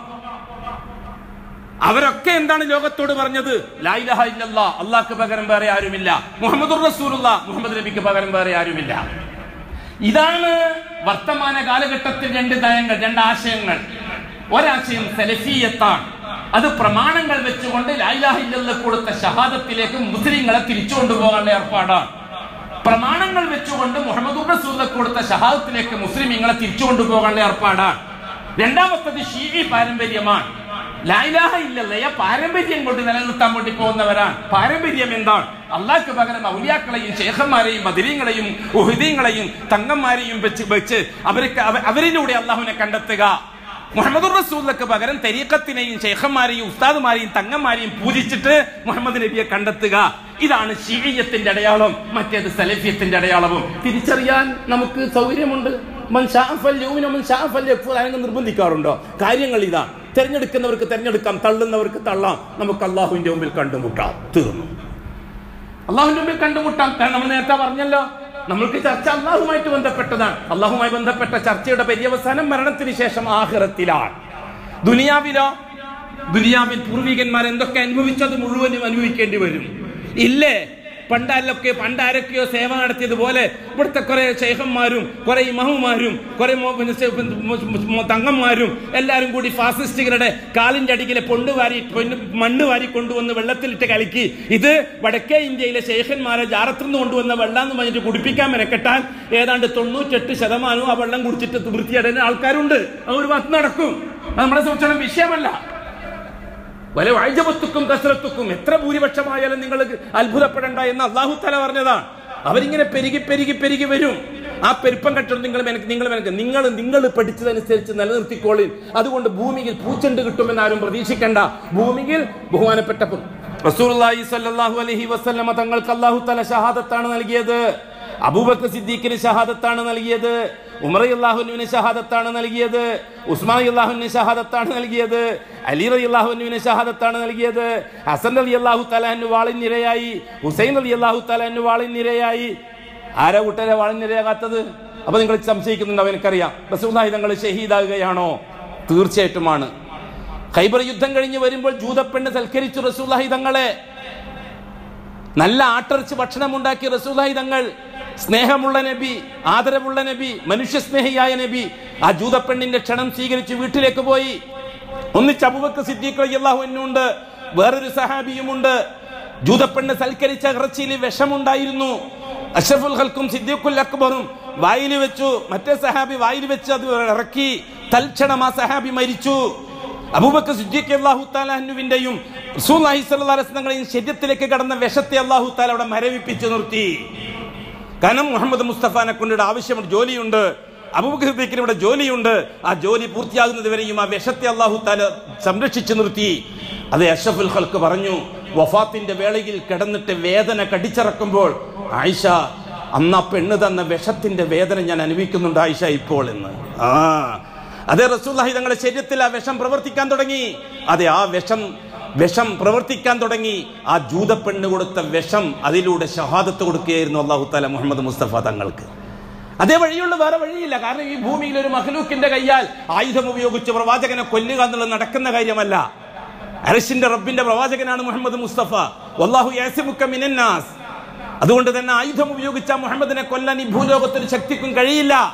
അവരൊക്കെ എന്താണ് ലോകത്തോട് പറഞ്ഞത് ലായിലഹ ഇല്ലല്ലാ അള്ളാഹ്ക്ക് പകരം വേറെ ആരുമില്ല മുഹമ്മദ് റസൂലുള്ള മുഹമ്മദ് നബിക്ക് പകരം വേറെ ആരുമില്ല ഇതാണ് വർത്തമാന കാലഘട്ടത്തിൽ രണ്ട് നയങ്ങൾ രണ്ട് ആശയങ്ങൾ ഒരാശയം സെലഫിയത്താണ് അത് പ്രമാണങ്ങൾ വെച്ചുകൊണ്ട് ലായിലാഹ ഇല്ലല്ല കൊടുത്ത ഷഹാദത്തിലേക്ക് മുസ്ലിങ്ങളെ തിരിച്ചു കൊണ്ടുപോകാനുള്ള ഏർപ്പാടാണ് പ്രമാണങ്ങൾ വെച്ചുകൊണ്ട് മുഹമ്മദ് റസൂല കൊടുത്ത ഷഹാദത്തിലേക്ക് മുസ്ലിമീങ്ങളെ തിരിച്ചു കൊണ്ടുപോകാനുള്ള ഏർപ്പാടാണ് രണ്ടാമത്തത് ഷീഇ പാരമ്പര്യമാണ് ലായിലാഹ ഇല്ലല്ലയ പാരമ്പര്യം കൊണ്ട് നിലനിർത്താൻ വേണ്ടി പോകുന്നവരാണ് പാരമ്പര്യം എന്താണ് അള്ളാഹ്ക്ക് പകരം ഔലിയാക്കളെയും ശേഖന്മാരെയും ബദിരീങ്ങളെയും ഉഹിദീങ്ങളെയും തങ്ങന്മാരെയും വെച്ച് വെച്ച് അവർക്ക് അവ- അവരിലൂടെ അള്ളാഹുവിനെ കണ്ടെത്തുക മുഹമ്മദ് റസൂലിക്ക് പകരം തെരീക്കത്തിനെയും ശേഖന്മാരെയും ഉസ്താദുമാരെയും തങ്ങന്മാരെയും പൂജിച്ചിട്ട് മുഹമ്മദ് നബിയെ കണ്ടെത്തുക ഇതാണ് ഷീയത്തിന്റെ അടയാളം മറ്റേത് സലഫിയത്തിന്റെ അടയാളവും തിരിച്ചറിയാൻ നമുക്ക് സൗകര്യമുണ്ട് മൻ ഷാ ഫല്യുമിന മൻ ഷാ ഫല്യക്ഫുർ ആരെങ്കിലും നിർബന്ധിക്കാറുണ്ടോ കാര്യങ്ങൾ ഇതാ തെരഞ്ഞെടുക്കുന്നവർക്ക് തെരഞ്ഞെടുക്കാം തള്ളുന്നവർക്ക് തള്ളാം നമുക്ക് അള്ളാഹുവിന്റെ മുമ്പിൽ കണ്ടുമുട്ടാം തീർന്നു അള്ളാഹുവിന്റെ മുമ്പിൽ കണ്ടുമുട്ടാം കാരണം നമ്മൾ നേരത്തെ പറഞ്ഞല്ലോ നമ്മൾക്ക് ചർച്ച അള്ളാഹുമായിട്ട് ബന്ധപ്പെട്ടതാണ് അള്ളാഹുമായി ബന്ധപ്പെട്ട ചർച്ചയുടെ പര്യവസാനം മരണത്തിന് ശേഷം ആഹ്റത്തിലാണ് ദുനിയാവിലോ ദുനിയാവിൽ പൂർവികന്മാർ എന്തൊക്കെ അനുഭവിച്ചത് മുഴുവനും അനുഭവിക്കേണ്ടി വരും ഇല്ലേ പണ്ടാരൊക്കെ പണ്ടാരൊക്കെയോ സേവ നടത്തിയതുപോലെ ഇവിടുത്തെ കുറെ ശേഖന്മാരും കുറെ ഇമഹുമാരും കുറെ മോ- പിന്നെ സെ- പിന്നെ മോ- തങ്ങന്മാരും എല്ലാവരും കൂടി ഫാസിസ്റ്റുകളുടെ കാലിന്റെ അടിയിലെ പൊണ്ട് വാരി പൊന്ന് മണ്ണ് വാരി കൊണ്ടുവന്ന് വെള്ളത്തിലിട്ട് കലക്കി ഇത് വടക്കേ ഇന്ത്യയിലെ ശേഖന്മാരെ ജാറത്തുനിന്ന് കൊണ്ടുവന്ന വെള്ളം എന്ന് പറഞ്ഞിട്ട് കുടിപ്പിക്കാൻ മെനക്കെട്ടാൽ ഏതാണ്ട് തൊണ്ണൂറ്റെട്ട് ശതമാനവും ആ വെള്ളം കുടിച്ചിട്ട് വൃത്തിയടയുന്ന ആൾക്കാരുണ്ട് അത് ഒരു ഭാഗത്ത് നടക്കും അത് നമ്മളെ സംബന്ധിച്ചിടത്തോളം വിഷയമല്ല വല വാഴ്ചപത്തുക്കും കസരത്തുക്കും എത്ര ഭൂരിപക്ഷമായാലും നിങ്ങൾ അത്ഭുതപ്പെടേണ്ട എന്ന് അള്ളാഹു തല പറഞ്ഞതാണ് അവരിങ്ങനെ പെരുകി പെരുകി പെരുകി വരും ആ പെരുപ്പം കെട്ടണം നിങ്ങൾ മെനക്ക് നിങ്ങൾ മെനക്ക് നിങ്ങൾ നിങ്ങൾ പഠിച്ചതനുസരിച്ച് നിലനിർത്തിക്കോളിൻ അതുകൊണ്ട് ഭൂമിയിൽ പൂച്ചെണ്ട് കിട്ടുമെന്ന് ആരും പ്രതീക്ഷിക്കേണ്ട ഭൂമിയിൽ ബഹുമാനപ്പെട്ട പു- റസൂലുള്ളാഹി സ്വല്ലല്ലാഹു അലൈഹി വസല്ലമ തങ്ങൾക്ക് അള്ളാഹു തല ഷഹാദത്താണ് നൽകിയത് അബൂബക്കർ സിദ്ദീഖിന് ഷഹാദത്താണ് നൽകിയത് ഉമർ അള്ളാഹുവിന് ഷഹാദത്താണ് നൽകിയത് ഉസ്മാൻ അള്ളാഹുവിന് ഷഹാദത്താണ് നൽകിയത് അലി റലി അള്ളാഹുവിന് ഷഹാദത്താണ് നൽകിയത് ഹസൻ അലി അള്ളാഹു തലാഹു വാളിനിരയായി ഹുസൈൻ അലി അള്ളാഹു തലാഹു വാളിനിരയായി ആരാ കൂട്ടരെ വാളിനിരയാകാത്തത് അപ്പൊ നിങ്ങൾ സംശയിക്കുന്നുണ്ടോ എനിക്കറിയാം റസൂല്ലാഹി തങ്ങൾ ഷഹീദാകുകയാണോ തീർച്ചയായിട്ടുമാണ് ഖൈബർ യുദ്ധം കഴിഞ്ഞ് വരുമ്പോൾ ജൂതപ്പെണ്ണ് സൽക്കരിച്ചു റസൂല്ലാഹി തങ്ങളെ നല്ല ആട്ടറിച്ച് ഭക്ഷണം ഉണ്ടാക്കി റസൂലായി തങ്ങൾ സ്നേഹമുള്ള നബി ആദരവുള്ള നബി മനുഷ്യസ്നേഹിയായ നബി ആ ജൂതപ്പെണ്ണിന്റെ ക്ഷണം സ്വീകരിച്ച് വീട്ടിലേക്ക് പോയി ഒന്നിച്ച് അബുബക്കർ സിദ്ദീഖ് അള്ളാഹുവിനുണ്ട് വേറൊരു സഹാബിയുമുണ്ട് ജൂതപ്പെണ്ണ് സൽക്കരിച്ച ഇറച്ചിയിൽ വിഷമുണ്ടായിരുന്നു അഷഫുൽ ഹൽക്കും സിദ്ദീഖുൽ അക്ബറും വായിൽ വെച്ചു മറ്റേ സഹാബി വായിൽ വെച്ച് അത് ഇറക്കി തൽക്ഷണം ആ സഹാബി മരിച്ചു അബൂബക്കർ സിദ്ദീഖ് അല്ലാഹു താലാഹുവിന്റെയും റസൂലുള്ളാഹി സ്വല്ലല്ലാഹു അലൈഹി വസല്ലമയും ശരീരത്തിലേക്ക് കടന്ന വിഷത്തെ അല്ലാഹു താല അവിടെ മരവിപ്പിച്ചു നിർത്തി കാരണം മുഹമ്മദ് മുസ്തഫാനെ കൊണ്ട് ഇവിടെ ആവശ്യമുണ്ട് ജോലിയുണ്ട് അബൂബക്കർ സിദ്ദീഖിന് ഇവിടെ ജോലിയുണ്ട് ആ ജോലി പൂർത്തിയാകുന്നത് വരെയും ആ വിഷത്തെ അല്ലാഹു താല സംരക്ഷിച്ചു നിർത്തി അത് അഷഫുൽ ഹൽക്ക് പറഞ്ഞു വഫാത്തിന്റെ വേളയിൽ കിടന്നിട്ട് വേദന കടിച്ചിറക്കുമ്പോൾ ആയിഷ അന്ന് ആ പെണ്ണ് തന്ന വിഷത്തിന്റെ വേദന ഞാൻ അനുഭവിക്കുന്നുണ്ട് ആയിഷ ഇപ്പോൾ എന്ന് ആ അതെ റസൂല്ലാഹി തങ്ങളുടെ ശരീരത്തിൽ ആ വിഷം പ്രവർത്തിക്കാൻ തുടങ്ങി അതെ ആ വിഷം വിഷം പ്രവർത്തിക്കാൻ തുടങ്ങി ആ ജൂതപ്പെണ്ണ് കൊടുത്ത വിഷം അതിലൂടെ ഷഹാദത്ത് കൊടുക്കുകയായിരുന്നു അള്ളാഹു താല മുഹമ്മദ് മുസ്തഫ തങ്ങൾക്ക് അതേ വഴിയുള്ള വേറെ വഴിയില്ല കാരണം ഈ ഭൂമിയിൽ ഒരു മഹലൂക്കിന്റെ കയ്യാൽ ആയുധം ഉപയോഗിച്ച് പ്രവാചകനെ കൊല്ലുക എന്നുള്ളത് നടക്കുന്ന കാര്യമല്ല അരശിന്റെ റബ്ബിന്റെ പ്രവാചകനാണ് മുഹമ്മദ് മുസ്തഫ വല്ലാഹു യാസിമുക്ക മിനന്നാസ് അതുകൊണ്ട് തന്നെ ആയുധം ഉപയോഗിച്ച മുഹമ്മദിനെ കൊല്ലാൻ ഈ ഭൂലോകത്തിന് ശക്തിക്കും കഴിയില്ല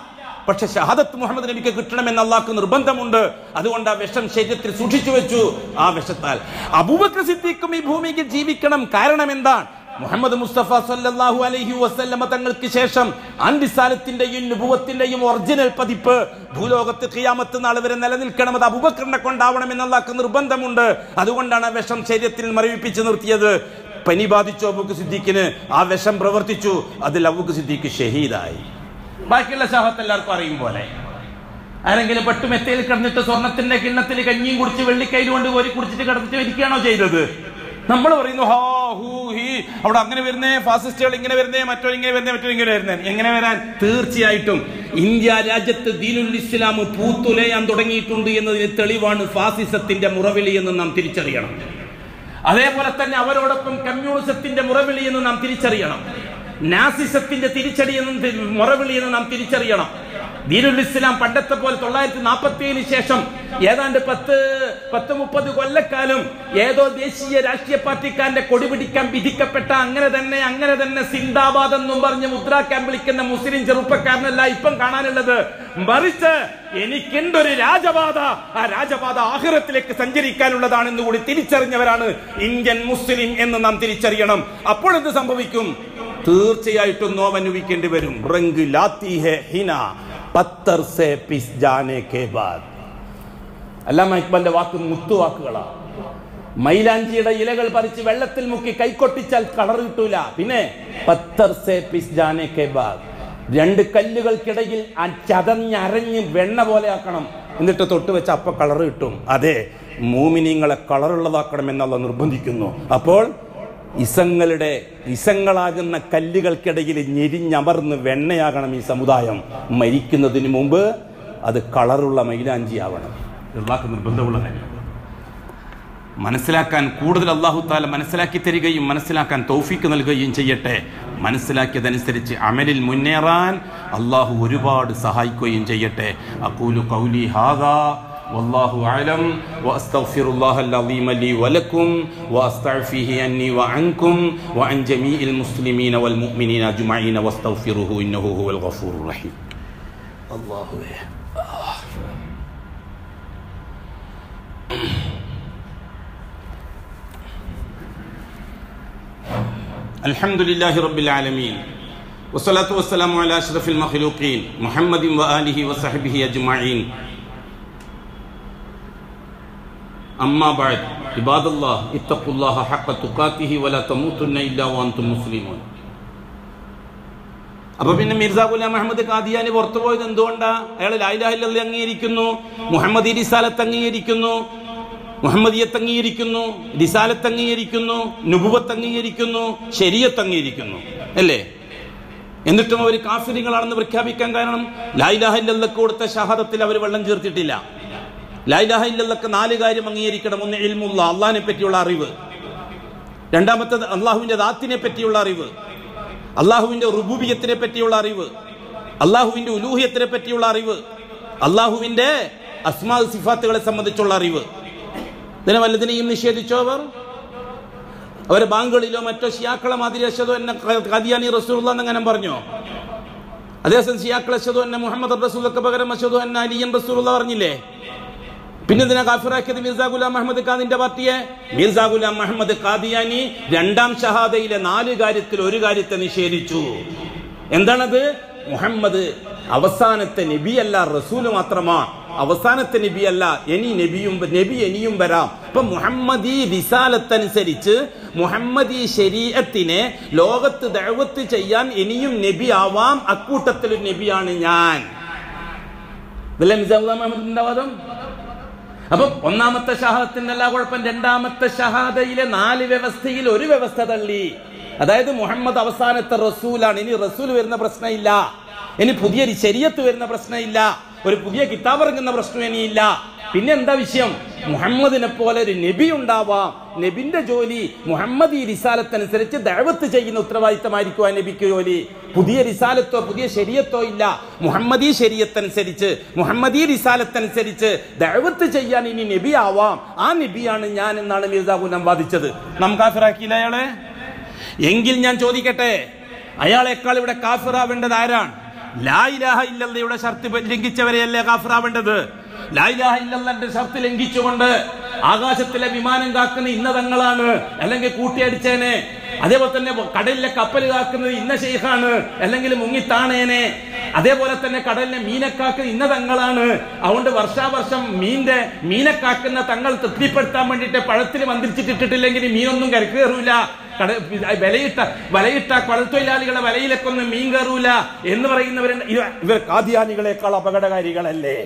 പക്ഷെ ഷഹാദത്ത് മുഹമ്മദ് നബിക്ക് കിട്ടണമെന്ന് അള്ളാഹ്ക്ക് നിർബന്ധമുണ്ട് അതുകൊണ്ട് ആ വിഷം ശരീരത്തിൽ സൂക്ഷിച്ചു വെച്ചു ആ വിഷത്താൽ അബൂബക്കർ സിദ്ദീഖും ഈ ഭൂമിക്ക് ജീവിക്കണം കാരണം എന്താണ് മുഹമ്മദ് മുസ്തഫ സല്ലല്ലാഹു അലൈഹി വസല്ലമ തങ്ങൾക്ക് ശേഷം അൻറിസാലത്തിന്റെയും നുബുവത്തിന്റെയും ഒറിജിനൽ പതിപ്പ് ഭൂലോകത്ത് ഖിയാമത്ത് നാൾ വരെ നിലനിൽക്കണം അത് അബൂബക്കറിനെ കൊണ്ടാവണം എന്നുള്ളക്ക് നിർബന്ധമുണ്ട് അതുകൊണ്ടാണ് ആ വിഷം ശരീരത്തിൽ മരവിപ്പിച്ച് നിർത്തിയത് പനി ബാധിച്ചു അബൂക്ക് സിദ്ദീഖിന് ആ വിഷം പ്രവർത്തിച്ചു അതിൽ അബൂക്ക് സിദ്ദീഖ് ഷഹീദായി ബാക്കിയുള്ള ഷാഹത്ത് എല്ലാവർക്കും അറിയും പോലെ ആരെങ്കിലും പെട്ടുമെത്തയിൽ കിടന്നിട്ട് സ്വർണത്തിന്റെ കിണ്ണത്തിൽ കഞ്ഞിയും കുടിച്ച് വെള്ളിക്കൈയിൽ കൊണ്ട് കോരി കുടിച്ചിട്ട് കിടന്നിട്ട് ഇരിക്കുകയാണോ ചെയ്തത് നമ്മൾ പറയുന്നു ഹാ ഹൂ ഹി അവിടെ അങ്ങനെ വരുന്നേ ഫാസിസ്റ്റുകൾ ഇങ്ങനെ വരുന്നേ മറ്റോ ഇങ്ങനെ വരുന്നേ മറ്റോ ഇങ്ങനെ വരുന്നേ എങ്ങനെ വരാൻ തീർച്ചയായിട്ടും ഇന്ത്യ രാജ്യത്ത് ദീനുൽ ഇസ്ലാം പൂത്തുലയാൻ തുടങ്ങിയിട്ടുണ്ട് എന്നതിന് തെളിവാണ് ഫാസിസത്തിന്റെ മുറവിളി എന്ന് നാം തിരിച്ചറിയണം അതേപോലെ തന്നെ അവരോടൊപ്പം കമ്മ്യൂണിസത്തിന്റെ മുറവിളി എന്ന് നാം തിരിച്ചറിയണം നാസിസത്തിന്റെ തിരിച്ചടി എന്ന് മുറവിളി എന്ന് നാം തിരിച്ചറിയണം ദീനുൽ ഇസ്ലാം പണ്ടത്തെ പോലെ തൊള്ളായിരത്തി നാൽപ്പത്തി ഏഴിന് ശേഷം ഏതാണ്ട് പത്ത് പത്ത് മുപ്പത് കൊല്ലക്കാലം ഏതോ ദേശീയ രാഷ്ട്രീയ പാർട്ടിക്കാരന്റെ കൊടി പിടിക്കാൻ വിധിക്കപ്പെട്ട അങ്ങനെ തന്നെ അങ്ങനെ തന്നെ സിന്ദാബാദ് എന്നും പറഞ്ഞ് മുദ്രാക്കാൻ വിളിക്കുന്ന മുസ്ലിം ചെറുപ്പക്കാരനല്ല ഇപ്പം കാണാനുള്ളത് മറിച്ച് എനിക്കുണ്ടൊരു രാജപാത ആ രാജപാത ആഹിറത്തിലേക്ക് സഞ്ചരിക്കാനുള്ളതാണെന്ന് കൂടി തിരിച്ചറിഞ്ഞവരാണ് ഇന്ത്യൻ മുസ്ലിം എന്ന് നാം തിരിച്ചറിയണം അപ്പോൾ എന്ത് സംഭവിക്കും തീർച്ചയായിട്ടും നോവനുഭവിക്കേണ്ടി വരും റംഗ് ലാത്തി ഹെ ഹിന പത്തർ സെ പിസ് ജാനെ കെ ബാദ് അല്ലാമ ഇക്ബാലിന്റെ വാക്ക് മുത്തുവാക്കുകളാ മൈലാഞ്ചിയുടെ ഇലകൾ പറിച്ച് വെള്ളത്തിൽ മുക്കി കൈക്കൊട്ടിച്ചാൽ കളർ കിട്ടൂല പിന്നെ പത്തർ സെ പിസ് ജാനെ കെ ബാദ് രണ്ട് കല്ലുകൾക്കിടയിൽ ആ ചതഞ്ഞരഞ്ഞ് വെണ്ണ പോലെ ആക്കണം എന്നിട്ട് തൊട്ട് വെച്ച അപ്പ കളർ കിട്ടും അതെ മൂമിനിങ്ങളെ കളറുള്ളതാക്കണം എന്നുള്ള നിർബന്ധിക്കുന്നു അപ്പോൾ ഇസങ്ങളുടെ ഇസങ്ങളാകുന്ന കല്ലുകൾക്കിടയിൽ ഞെരിഞ്ഞമർന്ന് വെണ്ണയാകണം ഈ സമുദായം മരിക്കുന്നതിന് മുമ്പ് അത് കളറുള്ള മൈലാഞ്ചി ആവണം ഇള്ളാക്ക് നിർബന്ധമുള്ള കാര്യം മനസ്സിലാക്കാൻ കൂടുതൽ അള്ളാഹു താല മനസ്സിലാക്കി തരികയും മനസ്സിലാക്കാൻ തൗഫീക്ക് നൽകുകയും ചെയ്യട്ടെ മനസ്സിലാക്കിയതനുസരിച്ച് അമലിൽ മുന്നേറാൻ അള്ളാഹു ഒരുപാട് സഹായിക്കുകയും ചെയ്യട്ടെ അക്കൂലു കൗലി ഹാദാ والله أعلم وأستغفر الله العظيم لي ولكم وأستعفيه عني وعنكم وعن جميع المسلمين والمؤمنين أجمعين واستغفروه إنه هو الغفور الرحيم الله آه. الحمد لله رب العالمين والصلاة والسلام على أشرف المخلوقين محمد وآله وصحبه أجمعين أما بعد عباد الله اتقوا الله حق تقاته ولا تموتن إلا وأنتم مسلمون അപ്പൊ പിന്നെ മിർസ ഗുലാം അഹമ്മദ് ഖാദിയാനി പുറത്തു പോയത് എന്തുകൊണ്ടാ അയാൾ ലായിലാഹില്ലി അംഗീകരിക്കുന്നു മുഹമ്മദ് റിസാലത്ത് അംഗീകരിക്കുന്നു മുഹമ്മദിയത്ത് അംഗീകരിക്കുന്നു റിസാലത്ത് അംഗീകരിക്കുന്നു നുബുവത്ത് അംഗീകരിക്കുന്നു ശരിയത്ത് അംഗീകരിക്കുന്നു അല്ലേ എന്നിട്ടും അവർ കാഫിരികളാണെന്ന് പ്രഖ്യാപിക്കാൻ കാരണം ലായിലാഹില്ലക്ക് കൊടുത്ത ഷഹാദത്തിൽ അവർ വെള്ളം ചേർത്തിട്ടില്ല ലായിലാഹില്ലക്ക് നാല് കാര്യം അംഗീകരിക്കണം ഒന്ന് ഇൽമുള്ള അള്ളാഹിനെ പറ്റിയുള്ള അറിവ് രണ്ടാമത്തത് അള്ളാഹുവിന്റെ ദാത്തിനെ പറ്റിയുള്ള അറിവ് അള്ളാഹുവിന്റെ റുബൂബിയത്തിനെ പറ്റിയുള്ള അറിവ് അള്ളാഹുവിന്റെ ഉലൂഹിയത്തിനെ പറ്റിയുള്ള അറിവ് അള്ളാഹുവിന്റെ അസ്മാ സിഫാത്തുകളെ സംബന്ധിച്ചുള്ള അറിവ് ഇതിനെ വല്ലതിനെയും നിഷേധിച്ചോ അവർ അവരെ ബാങ്കുകളിലോ മറ്റോ ഷിയാക്കളെ മാതിരി അശദോ എന്നെ ഖദിയാനി റസൂൽ എന്നങ്ങനെ പറഞ്ഞോ അതേസമയം ഷിയാക്കൾ അശദോ എന്നെ മുഹമ്മദ് റസൂലൊക്കെ പകരം അശദോ എന്നെ അലിയൻ റസൂൽ പറഞ്ഞില്ലേ പിന്നെ എന്തിനാ കാഫിറാക്കിയത് മിർസ ഗുലാം അഹമ്മദ് ഖാദിന്റെ പാർട്ടിയെ മിർസ ഗുലാം അഹമ്മദ് ഖാദിയാനി രണ്ടാം ഷഹാദയിലെ നാല് കാര്യത്തിൽ ഒരു കാര്യത്തെ നിഷേധിച്ചു എന്താണത് മുഹമ്മദ് അവസാനത്തെ നബിയല്ല റസൂല് മാത്രമാ അവസാനത്തെ നബിയല്ല ഇനി നബിയും നബി ഇനിയും വരാം അപ്പൊ മുഹമ്മദി റിസാലത്തനുസരിച്ച് മുഹമ്മദി ശരീരത്തിനെ ലോകത്ത് ദഴവത്ത് ചെയ്യാൻ ഇനിയും നബി ആവാം അക്കൂട്ടത്തിൽ ഒരു നബിയാണ് ഞാൻ ഇതല്ലേ മിർസ ഗുലാം അഹമ്മദിന്റെ വാദം അപ്പൊ ഒന്നാമത്തെ ഷഹാദത്തിന്റെ എല്ലാ കുഴപ്പം രണ്ടാമത്തെ ഷഹാദയിലെ നാല് വ്യവസ്ഥയിൽ ഒരു വ്യവസ്ഥ തള്ളി അതായത് മുഹമ്മദ് അവസാനത്തെ റസൂലാണ് ഇനി റസൂൽ വരുന്ന പ്രശ്നമില്ല ഇനി പുതിയൊരു ശരീരത്ത് വരുന്ന പ്രശ്നമില്ല ഒരു പുതിയ കിതാബ് ഇറങ്ങുന്ന പ്രശ്നം ഇനിയില്ല പിന്നെ എന്താ വിഷയം മുഹമ്മദിനെ പോലെ ഒരു നബി ഉണ്ടാവാം നബിന്റെ ജോലി മുഹമ്മദ് ഈ റിസാലത്തനുസരിച്ച് ദഴവത്ത് ചെയ്യുന്ന ഉത്തരവാദിത്തമായിരിക്കും ആ നബിക്ക് ജോലി പുതിയ റിസാലത്തോ പുതിയ ശരീരത്തോ ഇല്ല മുഹമ്മദി ശരീരത്തനുസരിച്ച് മുഹമ്മദി റിസാലത്തനുസരിച്ച് ദഴവത്ത് ചെയ്യാൻ ഇനി നബി ആവാം ആ നബിയാണ് ഞാൻ എന്നാണ് മിർജാ ഗുലാം വാദിച്ചത് നാം കാഫിറാക്കിയില്ല അയാളെ എങ്കിൽ ഞാൻ ചോദിക്കട്ടെ അയാളെക്കാൾ ഇവിടെ കാഫിറാവേണ്ടത് ആരാണ് ലാ ഇലാഹ ഇല്ലല്ലയുടെ ഷർത്ത് ലംഘിച്ചവരെയല്ലേ കാഫറാവേണ്ടത് ലാ ഇലാഹ ഇല്ലല്ലന്റെ ഷർത്ത് ലംഘിച്ചുകൊണ്ട് ആകാശത്തിലെ വിമാനം കാക്കുന്ന ഇന്നതങ്ങളാണ് അല്ലെങ്കിൽ കൂട്ടിയടിച്ചേനെ അതേപോലെ തന്നെ കടലിലെ കപ്പൽ കാക്കുന്നത് ഇന്ന ഷെയ്ഖാണ് അല്ലെങ്കിൽ മുങ്ങിത്താണേനെ അതേപോലെ തന്നെ കടലിലെ മീനക്കാക്കുന്ന ഇന്ന തങ്ങളാണ് അതുകൊണ്ട് വർഷാവർഷം മീന്റെ മീനക്കാക്കുന്ന തങ്ങൾ തൃപ്തിപ്പെടുത്താൻ വേണ്ടിയിട്ട് പഴത്തിൽ മന്ത്രിച്ചിട്ടിട്ടില്ലെങ്കിൽ മീനൊന്നും കരക്ക് കയറൂല കട വിലയിട്ട വലയിട്ട കടൽത്തൊഴിലാളികളെ വലയിലൊക്കെ ഒന്നും മീൻ കയറൂല എന്ന് പറയുന്നവരുണ്ട് ഇവ- ഇവർ കാദ്യാനികളെക്കാൾ അപകടകാരികളല്ലേ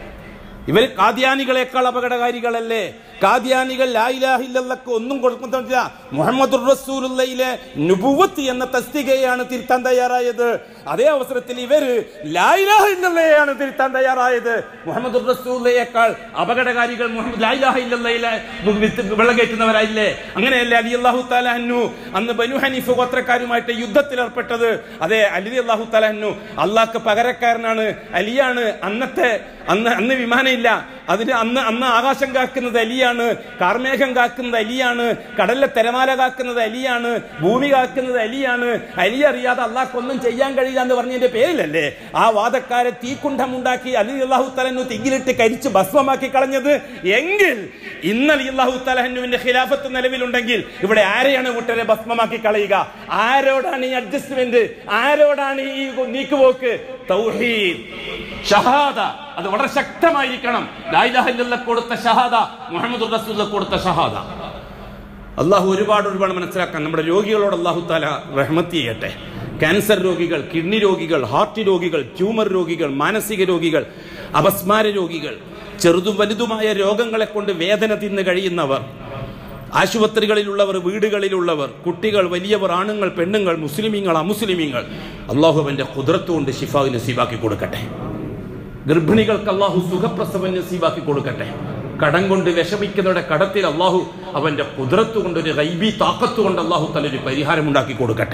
ഇവർ കാദ്യാനികളെക്കാൾ അപകടകാരികളല്ലേ കാദ്യാനികൾ ലായിലാഹില്ലക്ക് ഒന്നും കൊടുക്കുന്നില്ല മുഹമ്മദ് റസൂലുള്ളയിലെ നുബുവത്ത് എന്ന തസ്തികയാണ് തിരുത്താൻ തയ്യാറായത് അതേ അവസരത്തിൽ ഇവര് ലായിലാഹില്ലയാണ് തിരുത്താൻ തയ്യാറായത് മുഹമ്മദ് റസൂലയേക്കാൾ അപകടകാരികൾ മുഹമ്മദ് ലായിലാഹില്ലയിലെ വെള്ളം കയറ്റുന്നവരായില്ലേ അങ്ങനെയല്ലേ അലി അള്ളാഹു താലാഹന്നു അന്ന് ബനു ഹനീഫ് ഗോത്രക്കാരുമായിട്ട് യുദ്ധത്തിൽ ഏർപ്പെട്ടത് അതെ അലി അള്ളാഹു താലാഹന്നു അള്ളാഹ്ക്ക് പകരക്കാരനാണ് അലിയാണ് അന്നത്തെ അന്ന് അന്ന് വിമാനമില്ല അതിന് അന്ന് അന്ന് ആകാശം കാക്കുന്നത് അലിയാണ് കാർമേഘം കാക്കുന്നത് അലിയാണ് കടലിലെ തിരമാല കാക്കുന്നത് അലിയാണ് ഭൂമി കാക്കുന്നത് അലിയാണ് അലി അറിയാതെ അള്ളാഹ്ക്കൊന്നും ചെയ്യാൻ കഴിയില്ല എന്ന് പറഞ്ഞതിന്റെ പേരിലല്ലേ ആ വാദക്കാരെ തീക്കുണ്ഠമുണ്ടാക്കി അലി അള്ളാഹു തലന്നു തിങ്കിലിട്ട് കരിച്ച് ഭസ്മമാക്കി കളഞ്ഞത് എങ്കിൽ ഇന്ന് അലി അള്ളാഹു തലഹന്നുവിന്റെ ഖിലാഫത്ത് നിലവിലുണ്ടെങ്കിൽ ഇവിടെ ആരെയാണ് കൂട്ടരെ ഭസ്മമാക്കി കളയുക ആരോടാണ് ഈ അഡ്ജസ്റ്റ്മെന്റ് ആരോടാണ് ഈ നീക്കുപോക്ക് തൗഹീദ് ഷഹാദ അത് വളരെ ശക്തമായിരിക്കണം ലായിലാഹില്ല കൊടുത്ത ഷഹാദ മുഹമ്മദ് റസൂൽ കൊടുത്ത ഷഹാദ അള്ളാഹു ഒരുപാട് ഒരുപാട് മനസ്സിലാക്കാൻ നമ്മുടെ രോഗികളോട് അള്ളാഹു താല റഹ്മത്ത് ചെയ്യട്ടെ ക്യാൻസർ രോഗികൾ കിഡ്നി രോഗികൾ ഹാർട്ട് രോഗികൾ ട്യൂമർ രോഗികൾ മാനസിക രോഗികൾ അപസ്മാര രോഗികൾ ചെറുതും വലുതുമായ രോഗങ്ങളെ കൊണ്ട് വേദന തിന്ന് കഴിയുന്നവർ ആശുപത്രികളിലുള്ളവർ വീടുകളിലുള്ളവർ കുട്ടികൾ വലിയവർ ആണുങ്ങൾ പെണ്ണുങ്ങൾ മുസ്ലിമീങ്ങൾ അമുസ്ലിമീങ്ങൾ അള്ളാഹു അവന്റെ കുതിരത്ത് കൊണ്ട് ഷിഫാവ് നസീബാക്കി കൊടുക്കട്ടെ ഗർഭിണികൾക്ക് അള്ളാഹു സുഖപ്രസവം നസീബാക്കി കൊടുക്കട്ടെ കടം കൊണ്ട് വിഷമിക്കുന്നവരുടെ കടത്തിൽ അള്ളാഹു അവന്റെ കുതിരത്ത് കൊണ്ട് ഒരു റൈബി താക്കത്ത് കൊണ്ട് അള്ളാഹു തലൊരു പരിഹാരം ഉണ്ടാക്കി കൊടുക്കട്ടെ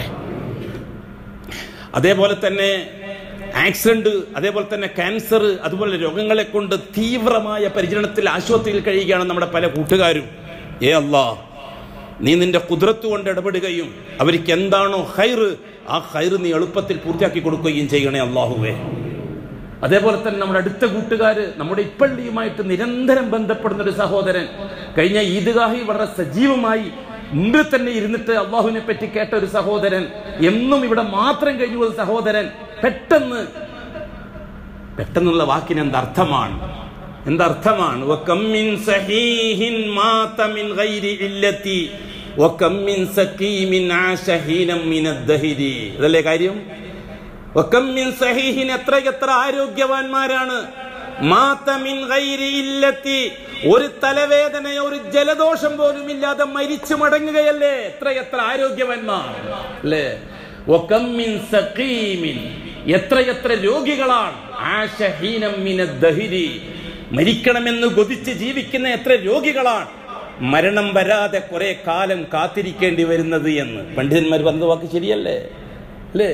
അതേപോലെ തന്നെ ആക്സിഡന്റ് അതേപോലെ തന്നെ ക്യാൻസർ അതുപോലെ രോഗങ്ങളെ കൊണ്ട് തീവ്രമായ പരിചരണത്തിൽ ആശുപത്രിയിൽ കഴിയുകയാണ് നമ്മുടെ പല കൂട്ടുകാരും ഏ അല്ലാ നീ നിന്റെ കുതിരത്ത് കൊണ്ട് ഇടപെടുകയും അവർക്ക് എന്താണോ ഹൈറ് ആ ഹൈറ് നീ എളുപ്പത്തിൽ പൂർത്തിയാക്കി കൊടുക്കുകയും ചെയ്യണേ അള്ളാഹുവേ അതേപോലെ തന്നെ നമ്മുടെ അടുത്ത കൂട്ടുകാര് നമ്മുടെ ഇപ്പള്ളിയുമായിട്ട് നിരന്തരം ബന്ധപ്പെടുന്ന ഒരു സഹോദരൻ കഴിഞ്ഞ ഈദ്ഗാഹിൽ വളരെ സജീവമായി മുമ്പിൽ തന്നെ ഇരുന്നിട്ട് അള്ളാഹുവിനെ പറ്റി കേട്ട ഒരു സഹോദരൻ എന്നും ഇവിടെ മാത്രം കഴിഞ്ഞു ഒരു സഹോദരൻ പെട്ടെന്ന് പെട്ടെന്നുള്ള വാക്കിന് എന്തർത്ഥമാണ് എന്തർത്ഥമാണ് وَكَمْ مِنْ صَحِيحٍ مَاتَ مِنْ غَيْرِ عِلَّةٍ وَكَمْ مِنْ سَقِيمٍ عَاشَ حِينًا مِنَ الدَّهْرِ ഇതല്ലേ കാര്യം وَكَمْ مِنْ صَحِيحٍ എത്ര എത്ര ആരോഗ്യവാന്മാരാണ് മാത മിൻ ഗൈരി ഇല്ലത്തി ഒരു തലവേദനയോ ഒരു ജലദോഷം പോലും ഇല്ലാതെ മരിച്ചു മടങ്ങുകയല്ലേ എത്ര എത്ര ആരോഗ്യവാന്മാർ അല്ലേ وَكَمْ مِنْ سَقِيمٍ എത്ര എത്ര രോഗികളാണ് ആശഹീനം മിന ദഹിരി മരിക്കണമെന്ന് കൊതിച്ച് ജീവിക്കുന്ന എത്ര രോഗികളാണ് മരണം വരാതെ കുറെ കാലം കാത്തിരിക്കേണ്ടി വരുന്നത് എന്ന് പണ്ഡിതന്മാർ പറഞ്ഞ വാക്ക് ശരിയല്ലേ അല്ലേ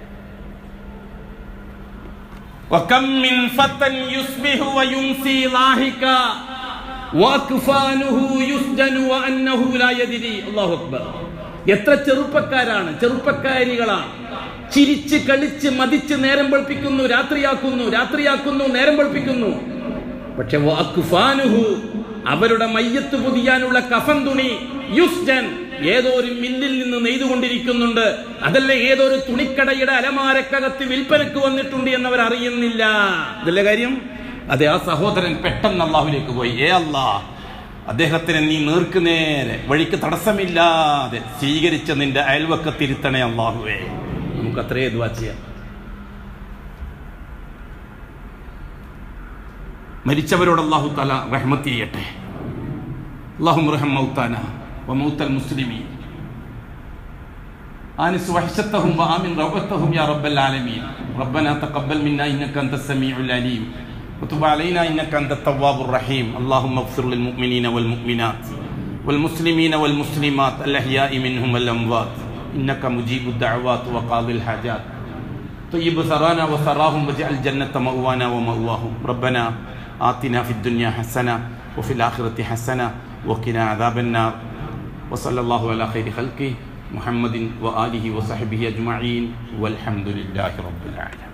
وكم من فتى يصبح ويمسي ضاحكا واكفانه يسجن وانه لا يدري الله اكبر എത്ര ചെറുപ്പക്കാരാണ് ചെറുപ്പക്കാരികളാണ് ചിരിച്ച് കളിച്ച് മതിച്ച് നേരം വെളുപ്പിക്കുന്നു രാത്രിയാക്കുന്നു രാത്രിയാക്കുന്നു നേരം വെളുപ്പിക്കുന്നു പക്ഷെ വാക്കുഫാനുഹു അവരുടെ മയ്യത്ത് പൊതിയാനുള്ള കഫൻ തുണി യുസ്ജൻ ഏതോ ഒരു മില്ലിൽ നിന്ന് നെയ്തുകൊണ്ടിരിക്കുന്നുണ്ട് അതല്ല ഏതോ ഒരു തുണിക്കടയുടെ അലമാരക്കകത്ത് വിൽപ്പനക്ക് വന്നിട്ടുണ്ട് എന്നവർ അറിയുന്നില്ല ഇതല്ലേ കാര്യം അതെ ആ സഹോദരൻ പെട്ടെന്ന് അള്ളാഹുലേക്ക് പോയി ഏ അല്ലാ അദ്ദേഹത്തിന് നീ നേർക്ക് നേരെ വഴിക്ക് തടസ്സമില്ലാതെ സ്വീകരിച്ച നിന്റെ അയൽവക്കത്തിരുത്തണേ അള്ളാഹുവേ നമുക്ക് അത്രേ ദ്വാ ചെയ്യാം മരിച്ചവരോട് അള്ളാഹു തല റഹ്മത്ത് ചെയ്യട്ടെ اللهم ارحم موتانا وموتى المسلمين آنس وحشتهم وآمن روعتهم يا رب العالمين ربنا تقبل منا إنك أنت السميع العليم وتب علينا إنك أنت التواب الرحيم اللهم اغفر للمؤمنين والمؤمنات والمسلمين والمسلمات الأحياء منهم والأموات إنك مجيب الدعوات وقاضي الحاجات طيب ثرانا وثراهم واجعل الجنة مأوانا ومأواهم ربنا آتنا في الدنيا حسنة وفي الآخرة حسنة وقنا عذاب النار وصلى الله على خير خلقه محمد وآله وصحبه أجمعين والحمد لله رب العالمين